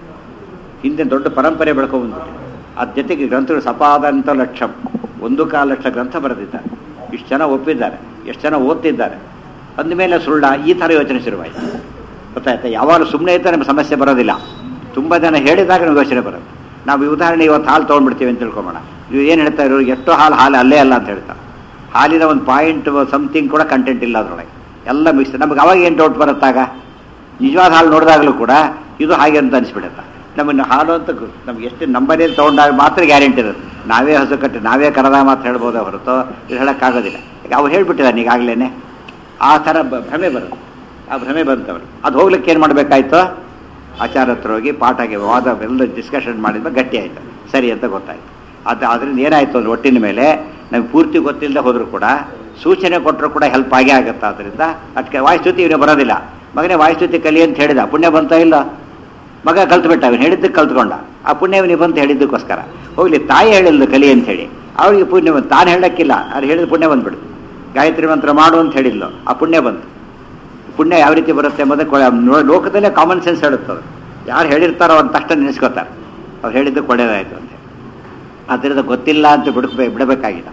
Speaker 1: ಹಿಂದೆ ದೊಡ್ಡ ಪರಂಪರೆ ಬೆಳ್ಕೊಂಡ್ಬಂದ್ಬಿಟ್ಟು ಅದ್ರ ಜೊತೆಗೆ ಗ್ರಂಥಗಳು ಸಪಾದಂತ ಲಕ್ಷಂ ಒಂದು ಕಾಲು ಲಕ್ಷ ಗ್ರಂಥ ಬರೆದಿದ್ದಾರೆ ಇಷ್ಟು ಜನ ಒಪ್ಪಿದ್ದಾರೆ ಎಷ್ಟು ಜನ ಓದ್ತಿದ್ದಾರೆ ಅಂದಮೇಲೆ ಸುಳ್ಳ ಈ ಥರ ಯೋಚನೆ ಶುರುವಾಯಿತು ಗೊತ್ತಾಯ್ತಾ ಯಾವಾಗಲೂ ಸುಮ್ಮನೆ ಇದ್ದರೆ ನಮ್ಗೆ ಸಮಸ್ಯೆ ಬರೋದಿಲ್ಲ ತುಂಬ ಜನ ಹೇಳಿದಾಗ ನಮ್ಗೆ ಯೋಚನೆ ಬರುತ್ತೆ ನಾವು ಈ ಉದಾಹರಣೆ ಇವತ್ತು ಹಾಲು ತೊಗೊಂಡ್ಬಿಡ್ತೀವಿ ಅಂತ ತಿಳ್ಕೊಂಬೋಣ ನೀವು ಏನು ಹೇಳ್ತಾ ಇರೋ ಎಷ್ಟೋ ಹಾಲು ಹಾಲು ಅಲ್ಲೇ ಅಲ್ಲ ಅಂತ ಹೇಳ್ತಾರೆ ಹಾಲಿನ ಒಂದು ಪಾಯಿಂಟ್ ಸಮಥಿಂಗ್ ಕೂಡ ಕಂಟೆಂಟ್ ಇಲ್ಲ ಅದರೊಳಗೆ ಎಲ್ಲ ಮಿಕ್ಸ್ ನಮಗೆ ಅವಾಗ ಏನು ಡೌಟ್ ಬರುತ್ತಾಗ ನಿಜವಾದ ಹಾಲು ನೋಡಿದಾಗಲೂ ಕೂಡ ಇದು ಹಾಗೆ ಅಂತ ಅನಿಸ್ಬಿಡುತ್ತೆ ನಮ್ಮನ್ನು ಹಾಲು ಅಂತ ಗು- ನಮ್ಗೆ ಎಷ್ಟು ನಂಬರೇ ತೊಗೊಂಡಾಗ ಮಾತ್ರ ಗ್ಯಾರಂಟಿ ಇರುತ್ತೆ ನಾವೇ ಹಸು ಕಟ್ಟಿ ನಾವೇ ಕರೆದ ಮಾತು ಹೇಳ್ಬೋದೇ ಹೊರತು ಇದು ಹೇಳೋಕ್ಕಾಗೋದಿಲ್ಲ ಈಗ ಅವ್ರು ಹೇಳ್ಬಿಟ್ಟಿದ್ದಾನೆ ಈಗಾಗಲೇ ಆ ಥರ ಬ- ಭ್ರಮೆ ಬರುತ್ತೆ ಆ ಭ್ರಮೆ ಬಂತವ್ರು ಅದು ಹೋಗ್ಲಿಕ್ಕೆ ಏನು ಮಾಡಬೇಕಾಯ್ತು ಆಚಾರ ಹತ್ರ ಹೋಗಿ ಪಾಠಗೆ ವಾದ ಎಲ್ಲ ಡಿಸ್ಕಷನ್ ಮಾಡಿದ್ಮೇಲೆ ಗಟ್ಟಿ ಆಯಿತು ಸರಿ ಅಂತ ಗೊತ್ತಾಯ್ತು ಅದು ಅದರಿಂದ ಏನಾಯಿತು ಅಂದ್ರೆ ಒಟ್ಟಿನ ಮೇಲೆ ನಮ್ಗೆ ಪೂರ್ತಿ ಗೊತ್ತಿಲ್ಲದೆ ಹೋದರೂ ಕೂಡ ಸೂಚನೆ ಕೊಟ್ಟರು ಕೂಡ ಹೆಲ್ಪ್ ಆಗೇ ಆಗುತ್ತೆ ಅದರಿಂದ ಅದಕ್ಕೆ ವಾಯುಸ್ತುತಿ ಇವನು ಬರೋದಿಲ್ಲ ಮಗನೇ ವಾಯುಸ್ತುತಿ ಕಲಿ ಅಂತ ಹೇಳಿದ ಪುಣ್ಯ ಬಂತ ಇಲ್ಲ ಮಗ ಕಲ್ತ್ಬಿಟ್ಟ ಅವನು ಹೇಳಿದ್ದಕ್ಕೆ ಕಲ್ತ್ಕೊಂಡ ಆ ಪುಣ್ಯ ಇವನಿಗೆ ಬಂತು ಹೇಳಿದ್ದಕ್ಕೋಸ್ಕರ ಹೋಗ್ಲಿ ತಾಯಿ ಹೇಳಿಲ್ಲ ಕಲಿ ಅಂತ ಹೇಳಿ ಅವಳಿಗೆ ಪುಣ್ಯ ಬಂತು ತಾನು ಹೇಳಕ್ಕಿಲ್ಲ ಅದು ಹೇಳಿದ ಪುಣ್ಯ ಬಂದ್ಬಿಡ್ತು ಗಾಯತ್ರಿ ಮಂತ್ರ ಮಾಡು ಅಂತ ಹೇಳಿದ್ಲು ಆ ಪುಣ್ಯ ಬಂತು ಪುಣ್ಯ ಯಾವ ರೀತಿ ಬರುತ್ತೆ ಎಂಬುದಕ್ಕೆ ಒಳ್ಳೆ- ನೋ- ಲೋಕದಲ್ಲೇ ಕಾಮನ್ ಸೆನ್ಸ್ ಹೇಳುತ್ತದೆ ಯಾರು ಹೇಳಿರ್ತಾರೋ ಅವ್ರ ತಕ್ಷಣ ನೆನೆಸ್ಕೋತಾರೆ ಅವ್ರು ಹೇಳಿದ್ದಕ್ಕೆ ಒಳ್ಳೇದಾಯ್ತು ಅಂತ ಅದರಿಂದ ಗೊತ್ತಿಲ್ಲ ಅಂತ ಬಿಡಬೇಕು ಬಿಡಬೇಕಾಗಿಲ್ಲ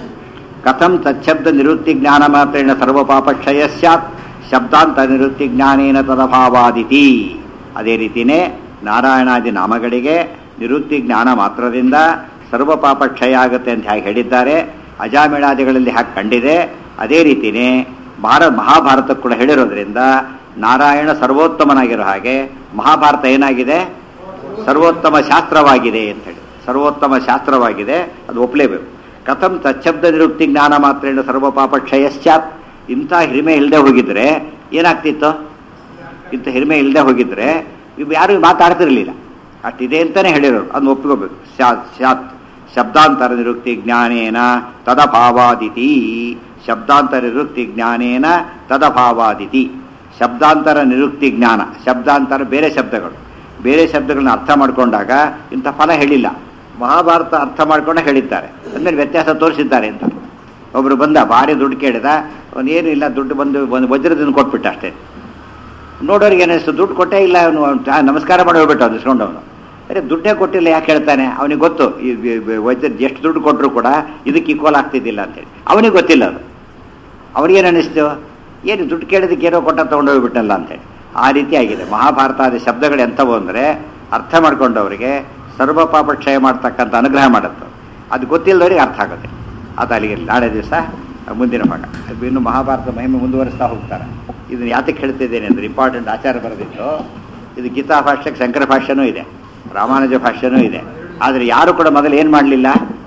Speaker 1: ಕಥಂ ತಚ್ಛಬ್ದ ನಿವೃತ್ತಿ ಜ್ಞಾನ ಮಾತ್ರೇಣ ಸರ್ವ ಪಾಪ ಕ್ಷಯ ಸ್ಯಾತ್ ಶಬ್ದಾಂತ ನಿವೃತ್ತಿ ಜ್ಞಾನೇನ ತದಭಾವಾದಿತಿ ಅದೇ ರೀತಿಯೇ ನಾರಾಯಣಾದಿ ನಾಮಗಳಿಗೆ ನಿವೃತ್ತಿ ಜ್ಞಾನ ಮಾತ್ರದಿಂದ ಸರ್ವ ಪಾಪ ಕ್ಷಯ ಆಗುತ್ತೆ ಅಂತ ಹೇಗೆ ಹೇಳಿದ್ದಾರೆ ಅಜಾಮಿಳಾದಿಗಳಲ್ಲಿ ಹಾಗೆ ಕಂಡಿದೆ ಅದೇ ರೀತಿಯೇ ಭಾರ ಮಹಾಭಾರತ ಕೂಡ ಹೇಳಿರೋದ್ರಿಂದ ನಾರಾಯಣ ಸರ್ವೋತ್ತಮನಾಗಿರೋ ಹಾಗೆ ಮಹಾಭಾರತ ಏನಾಗಿದೆ ಸರ್ವೋತ್ತಮ ಶಾಸ್ತ್ರವಾಗಿದೆ ಅಂತ ಹೇಳಿ ಸರ್ವೋತ್ತಮ ಶಾಸ್ತ್ರವಾಗಿದೆ ಅದು ಒಪ್ಪಲೇಬೇಕು ಕಥಂ ತಚ್ಛಬ್ದ ನಿರುಕ್ತಿ ಜ್ಞಾನ ಮಾತ್ರೇಣ ಸರ್ವ ಪಾಪ ಕ್ಷಯಶ್ಚಾತ್ ಇಂಥ ಹಿರಿಮೆ ಇಲ್ಲದೆ ಹೋಗಿದ್ರೆ ಏನಾಗ್ತಿತ್ತು ಇಂಥ ಹಿರಿಮೆ ಇಲ್ಲದೆ ಹೋಗಿದ್ರೆ ಇವು ಯಾರು ಮಾತಾಡ್ತಿರ್ಲಿಲ್ಲ ಅಷ್ಟಿದೆ ಅಂತಾನೆ ಹೇಳಿರೋರು ಅದನ್ನ ಒಪ್ಪಿಕೋಬೇಕು ಶಾತ್ ಶಾತ್ ಶಬ್ದಾಂತರ ನಿರುಕ್ತಿ ಜ್ಞಾನೇನ ತದಭಾವಾದಿತಿ ಶಬ್ದಾಂತರ ನಿರುಕ್ತಿ ಜ್ಞಾನೇನ ತದಭಾವಾದಿತಿ ಶಬ್ದಾಂತರ ನಿರುಕ್ತಿ ಜ್ಞಾನ ಶಬ್ದಾಂತರ ಬೇರೆ ಶಬ್ದಗಳು ಬೇರೆ ಶಬ್ದಗಳನ್ನ ಅರ್ಥ ಮಾಡಿಕೊಂಡಾಗ ಇಂಥ ಫಲ ಹೇಳಿಲ್ಲ ಮಹಾಭಾರತ ಅರ್ಥ ಮಾಡ್ಕೊಂಡೆ ಹೇಳಿದ್ದಾರೆ ಅಂದ್ಮೇಲೆ ವ್ಯತ್ಯಾಸ ತೋರಿಸಿದ್ದಾರೆ ಅಂತ ಒಬ್ರು ಬಂದ ಭಾರಿ ದುಡ್ಡು ಕೇಳಿದ ಅವನು ಏನು ಇಲ್ಲ ದುಡ್ಡು ಬಂದು ಒಂದು ವಜ್ರದಿಂದ ಕೊಟ್ಬಿಟ್ಟ ಅಷ್ಟೇ ನೋಡೋರಿಗೆ ಏನಿಸ್ತು ದುಡ್ಡು ಕೊಟ್ಟೇ ಇಲ್ಲ ಅವನು ನಮಸ್ಕಾರ ಮಾಡಿ ಹೋಗ್ಬಿಟ್ಟು ಅವ್ನು ಇಸ್ಕೊಂಡು ಅವನು ಅರೆ ದುಡ್ಡೇ ಕೊಟ್ಟಿಲ್ಲ ಯಾಕೆ ಹೇಳ್ತಾನೆ ಅವನಿಗೆ ಗೊತ್ತು ಈ ಬ- ಬ- ವಜ್ರ ಎಷ್ಟು ದುಡ್ಡು ಕೊಟ್ಟರು ಕೂಡ ಇದಕ್ಕೆ ಈಕ್ವಲ್ ಆಗ್ತಿದ್ದಿಲ್ಲ ಅಂತೇಳಿ ಅವನಿಗೆ ಗೊತ್ತಿಲ್ಲ ಅದು ಅವನಿಗೇನು ಅನ್ನಿಸ್ತು ಏನು ದುಡ್ಡು ಕೇಳಿದಕ್ಕೆ ಏನೋ ಕೊಟ್ಟ ತೊಗೊಂಡೋಗ್ಬಿಟ್ಟಲ್ಲ ಅಂತೇಳಿ ಆ ರೀತಿ ಆಗಿದೆ ಮಹಾಭಾರತಾದಿ ಶಬ್ದಗಳು ಎಂಥವು ಅಂದರೆ ಅರ್ಥ ಮಾಡ್ಕೊಂಡವರಿಗೆ ಸರ್ವ ಪಾಪ ಕ್ಷಯ ಮಾಡ್ತಕ್ಕಂಥ ಅನುಗ್ರಹ ಮಾಡುತ್ತೆ ಅದು ಗೊತ್ತಿಲ್ಲದವರಿಗೆ ಅರ್ಥ ಆಗುತ್ತೆ ಅದು ಅಲ್ಲಿಗೆ ನಾಳೆ ದಿವಸ ಮುಂದಿನ ಭಾಗ ಅದು ಇನ್ನು ಮಹಾಭಾರತ ಮಹಿಮೆ ಮುಂದುವರಿಸ್ತಾ ಹೋಗ್ತಾರೆ ಇದನ್ನು ಯಾತಕ್ಕೆ ಹೇಳ್ತಿದ್ದೇನೆ ಅಂದರೆ ಇಂಪಾರ್ಟೆಂಟ್ ಆಚಾರ ಬರೆದಿತ್ತು ಇದು ಗೀತಾ ಭಾಷ್ಯಕ್ಕೆ ಶಂಕರ ಭಾಷ್ಯನೂ ಇದೆ ರಾಮಾನುಜ ಭಾಷ್ಯನೂ ಇದೆ ಆದರೆ ಯಾರು ಕೂಡ ಮೊದಲು ಏನು ಮಾಡಲಿಲ್ಲ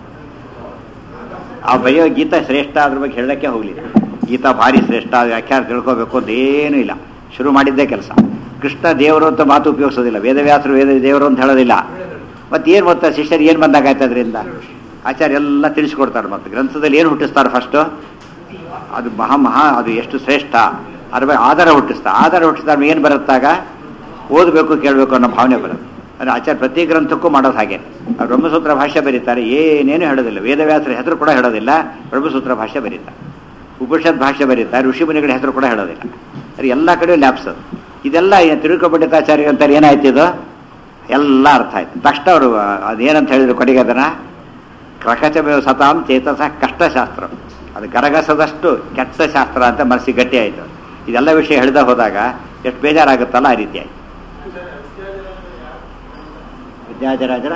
Speaker 1: ಆ ಬರೆಯೋ ಗೀತಾ ಶ್ರೇಷ್ಠ ಅದ್ರ ಬಗ್ಗೆ ಹೇಳಕ್ಕೆ ಹೋಗಲಿಲ್ಲ ಗೀತಾ ಭಾರಿ ಶ್ರೇಷ್ಠ ಅದು ವ್ಯಾಖ್ಯಾನ ತಿಳ್ಕೋಬೇಕು ಅಂತ ಏನೂ ಇಲ್ಲ ಶುರು ಮಾಡಿದ್ದೇ ಕೆಲಸ ಕೃಷ್ಣ ದೇವರು ಅಂತ ಮಾತು ಉಪಯೋಗಿಸೋದಿಲ್ಲ ವೇದವ್ಯಾಸರು ವೇದ ದೇವರು ಅಂತ ಹೇಳೋದಿಲ್ಲ ಮತ್ತೆ ಏನು ಗೊತ್ತಾ ಶಿಷ್ಯರು ಏನು ಬಂದಾಗಾಯ್ತು ಅದರಿಂದ ಆಚಾರ್ಯ ಎಲ್ಲ ತಿಳಿಸ್ಕೊಡ್ತಾರೆ ಮತ್ತೆ ಗ್ರಂಥದಲ್ಲಿ ಏನು ಹುಟ್ಟಿಸ್ತಾರೆ ಫಸ್ಟು ಅದು ಮಹಾ ಮಹಾ ಅದು ಎಷ್ಟು ಶ್ರೇಷ್ಠ ಅದ್ರ ಬಗ್ಗೆ ಆಧಾರ ಹುಟ್ಟಿಸ್ತಾ ಆಧಾರ ಹುಟ್ಟಿಸಿದಾಗ ಏನು ಬರುತ್ತಾಗ ಓದಬೇಕು ಕೇಳಬೇಕು ಅನ್ನೋ ಭಾವನೆ ಬರುತ್ತೆ ಅಂದರೆ ಆಚಾರ್ಯ ಪ್ರತಿ ಗ್ರಂಥಕ್ಕೂ ಮಾಡೋದು ಹಾಗೆ ಅವ್ರು ಬ್ರಹ್ಮಸೂತ್ರ ಭಾಷೆ ಬರೀತಾರೆ ಏನೇನು ಹೇಳೋದಿಲ್ಲ ವೇದವ್ಯಾಸರ ಹೆಸರು ಕೂಡ ಹೇಳೋದಿಲ್ಲ ಬ್ರಹ್ಮಸೂತ್ರ ಭಾಷೆ ಬರೀತಾರೆ ಉಪನಿಷತ್ ಭಾಷೆ ಬರೀತಾರೆ ಋಷಿಮುನಿಗಳ ಹೆಸರು ಕೂಡ ಹೇಳೋದಿಲ್ಲ ಅದು ಎಲ್ಲ ಕಡೆ ಲ್ಯಾಬ್ಸ್ ಅದು ಇದೆಲ್ಲ ತಿರುಕಪಂಡಿತಾಚಾರ್ಯ ಅಂತಾರೆ ಏನಾಯ್ತು ಇದು ಎಲ್ಲ ಅರ್ಥ ಆಯ್ತು ತಕ್ಷಣ ಅವರು ಅದೇನಂತ ಹೇಳಿದ್ರು ಕೊನೆಗೆ ಅದನ್ನು ಕ್ರಕಚಮೇವ ಸತಾಂ ಚೇತಸ ಕಷ್ಟಶಾಸ್ತ್ರ ಅದು ಗರಗಸದಷ್ಟು ಕೆಟ್ಟ ಶಾಸ್ತ್ರ ಅಂತ ಮನಸ್ಸಿಗೆ ಗಟ್ಟಿ ಆಯಿತು ಇದೆಲ್ಲ ವಿಷಯ ಹೇಳ್ದ ಹೋದಾಗ ಎಷ್ಟು ಬೇಜಾರಾಗುತ್ತಲ್ಲ ಆ ರೀತಿ ಆಯ್ತು ವಿದ್ಯಾಧರಾಜರ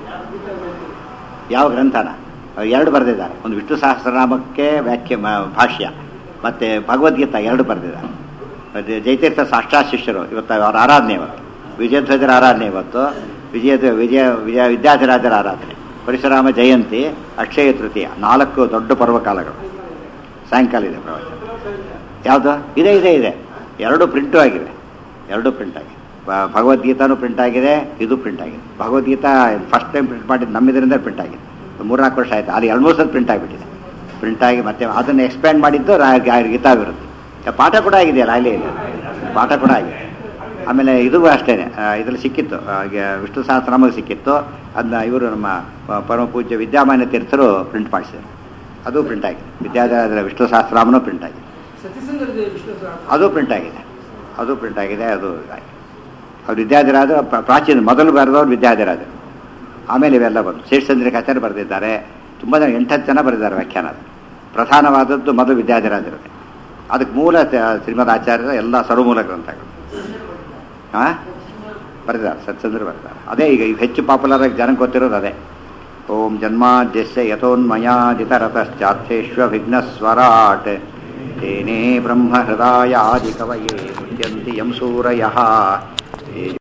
Speaker 1: ಯಾವ ಗ್ರಂಥನ ಅವ್ರು ಎರಡು ಬರೆದಿದ್ದಾರೆ ಒಂದು ವಿಷ್ಣು ಸಹಸ್ರನಾಮಕ್ಕೆ ವ್ಯಾಖ್ಯ ಮ- ಭಾಷ್ಯ ಮತ್ತು ಭಗವದ್ಗೀತಾ ಎರಡು ಬರೆದಿದ್ದಾರೆ ಮತ್ತೆ ಜಯತೀರ್ಥ ಸಾಕ್ಷಾ ಶಿಷ್ಯರು ಇವತ್ತು ಅವರ ಆರಾಧನೆ ಇವತ್ತು ವಿಜಯಧ್ವಜರ ಆರಾಧನೆ ಇವತ್ತು ವಿಜಯ ವಿಜಯ ವಿಜಯ ವಿದ್ಯಾಧರಾಜರ ಆರಾಧನೆ ಪರಶುರಾಮ ಜಯಂತಿ ಅಕ್ಷಯ ತೃತೀಯ ನಾಲ್ಕು ದೊಡ್ಡ ಪರ್ವಕಾಲಗಳು ಸಾಯಂಕಾಲ ಇದೆ ಪ್ರವಚನ ಯಾವುದು ಇದೆ ಇದೆ ಇದೆ ಎರಡು ಪ್ರಿಂಟು ಆಗಿದೆ ಎರಡು ಪ್ರಿಂಟ್ ಆಗಿದೆ ಭ- ಭಗವದ್ಗೀತಾನು ಪ್ರಿಂಟ್ ಆಗಿದೆ ಇದು ಪ್ರಿಂಟ್ ಆಗಿದೆ ಭಗವದ್ಗೀತಾ ಫಸ್ಟ್ ಟೈಮ್ ಪ್ರಿಂಟ್ ಮಾಡಿದ್ದು ನಮ್ಮಿದರಿಂದ ಪ್ರಿಂಟ್ ಆಗಿದೆ ಒಂದು ಮೂರ್ನಾಲ್ಕು ವರ್ಷ ಆಯಿತು ಅಲ್ಲಿ ಎರಡು ಮೂರು ಸಲ ಪ್ರಿಂಟ್ ಆಗಿಬಿಟ್ಟಿದೆ ಪ್ರಿಂಟ್ ಆಗಿ ಮತ್ತೆ ಅದನ್ನು ಎಕ್ಸ್ಪ್ಯಾಂಡ್ ಮಾಡಿದ್ದು ರಾ- ಗ- ಗೀತಾವಿರುತ್ತೆ ಪಾಠ ಕೂಡ ಆಗಿದೆಯಲ್ಲ ಅಲ್ಲಿ ಇದೆ ಪಾಠ ಕೂಡ ಆಗಿದೆ ಆಮೇಲೆ ಇದು ಅಷ್ಟೇ ಇದರಲ್ಲಿ ಸಿಕ್ಕಿತ್ತು ಆ, ಗ- ವಿಷ್ಣು ಸಹಸ್ರನಾಮಗೆ ಸಿಕ್ಕಿತ್ತು ಅದನ್ನ ಇವರು ನಮ್ಮ ಪ- ಪರಮ ಪೂಜ್ಯ ವಿದ್ಯಾಮಾನ್ಯ ತೀರ್ಥರು ಪ್ರಿಂಟ್ ಮಾಡಿಸಿದರು ಅದು ಪ್ರಿಂಟ್ ಆಗಿದೆ ವಿದ್ಯಾಧರ ವಿಷ್ಣು ಸಹಸ್ರನಾಮನೂ ಪ್ರಿಂಟ್ ಆಗಿದೆ
Speaker 2: ಸತ್ಯಸಂಧದಲ್ಲಿ ವಿಷ್ಣು ಸಹಸ್ರ
Speaker 1: ಅದು ಪ್ರಿಂಟ್ ಆಗಿದೆ ಅದು ಪ್ರಿಂಟ್ ಆಗಿದೆ ಅದು ಇದಾಗಿದೆ ಅವ್ರು ವಿದ್ಯಾಧಿರಾಜ ಪ್ರ- ಪ್ರಾಚೀನ ಮೊದಲು ಬರೆದವ್ರು ವಿದ್ಯಾಧಿರಾಜರು ಆಮೇಲೆ ಇವೆಲ್ಲ ಬಂದು ಶೇಷಚಂದ್ರಿಕ ಆಚಾರ್ಯ ಬರೆದಿದ್ದಾರೆ ತುಂಬ ಜನ ಎಂಟತ್ತು ಜನ ಬರೆದಿದ್ದಾರೆ ವ್ಯಾಖ್ಯಾನ ಅದು. ಪ್ರಧಾನವಾದದ್ದು ಮೊದಲು ವಿದ್ಯಾಧಿರಾಜರು ಅದಕ್ಕೆ ಮೂಲ ತ- ಶ್ರೀಮದ್ ಆಚಾರ್ಯರ ಎಲ್ಲ ಸರ್ವಮೂಲ ಗ್ರಂಥಗಳು ಹಾಂ ಬರೆದಿದ್ದಾರೆ ಸತ್ಯಚಂದ್ರ ಬರೆದಿದ್ದಾರೆ ಅದೇ ಈಗ ಈಗ ಹೆಚ್ಚು ಪಾಪ್ಯುಲರ್ ಆಗಿ ಜನಕ್ಕೆ ಗೊತ್ತಿರೋದು ಅದೇ ಓಂ ಜನ್ಮಾದ್ಯಸ್ಯ ಯಥೋನ್ಮಯಾದಿತರತಶ್ಚಾರ್ಥೇಶ್ವ ವಿಘ್ನಸ್ವರಾಟ್ ತೇನೇ ಬ್ರಹ್ಮ ಹೃದಯಾದಿ ಕವಯೇ ಮುಚ್ಯಂತಿ ಯಂ ಸೂರಯಃ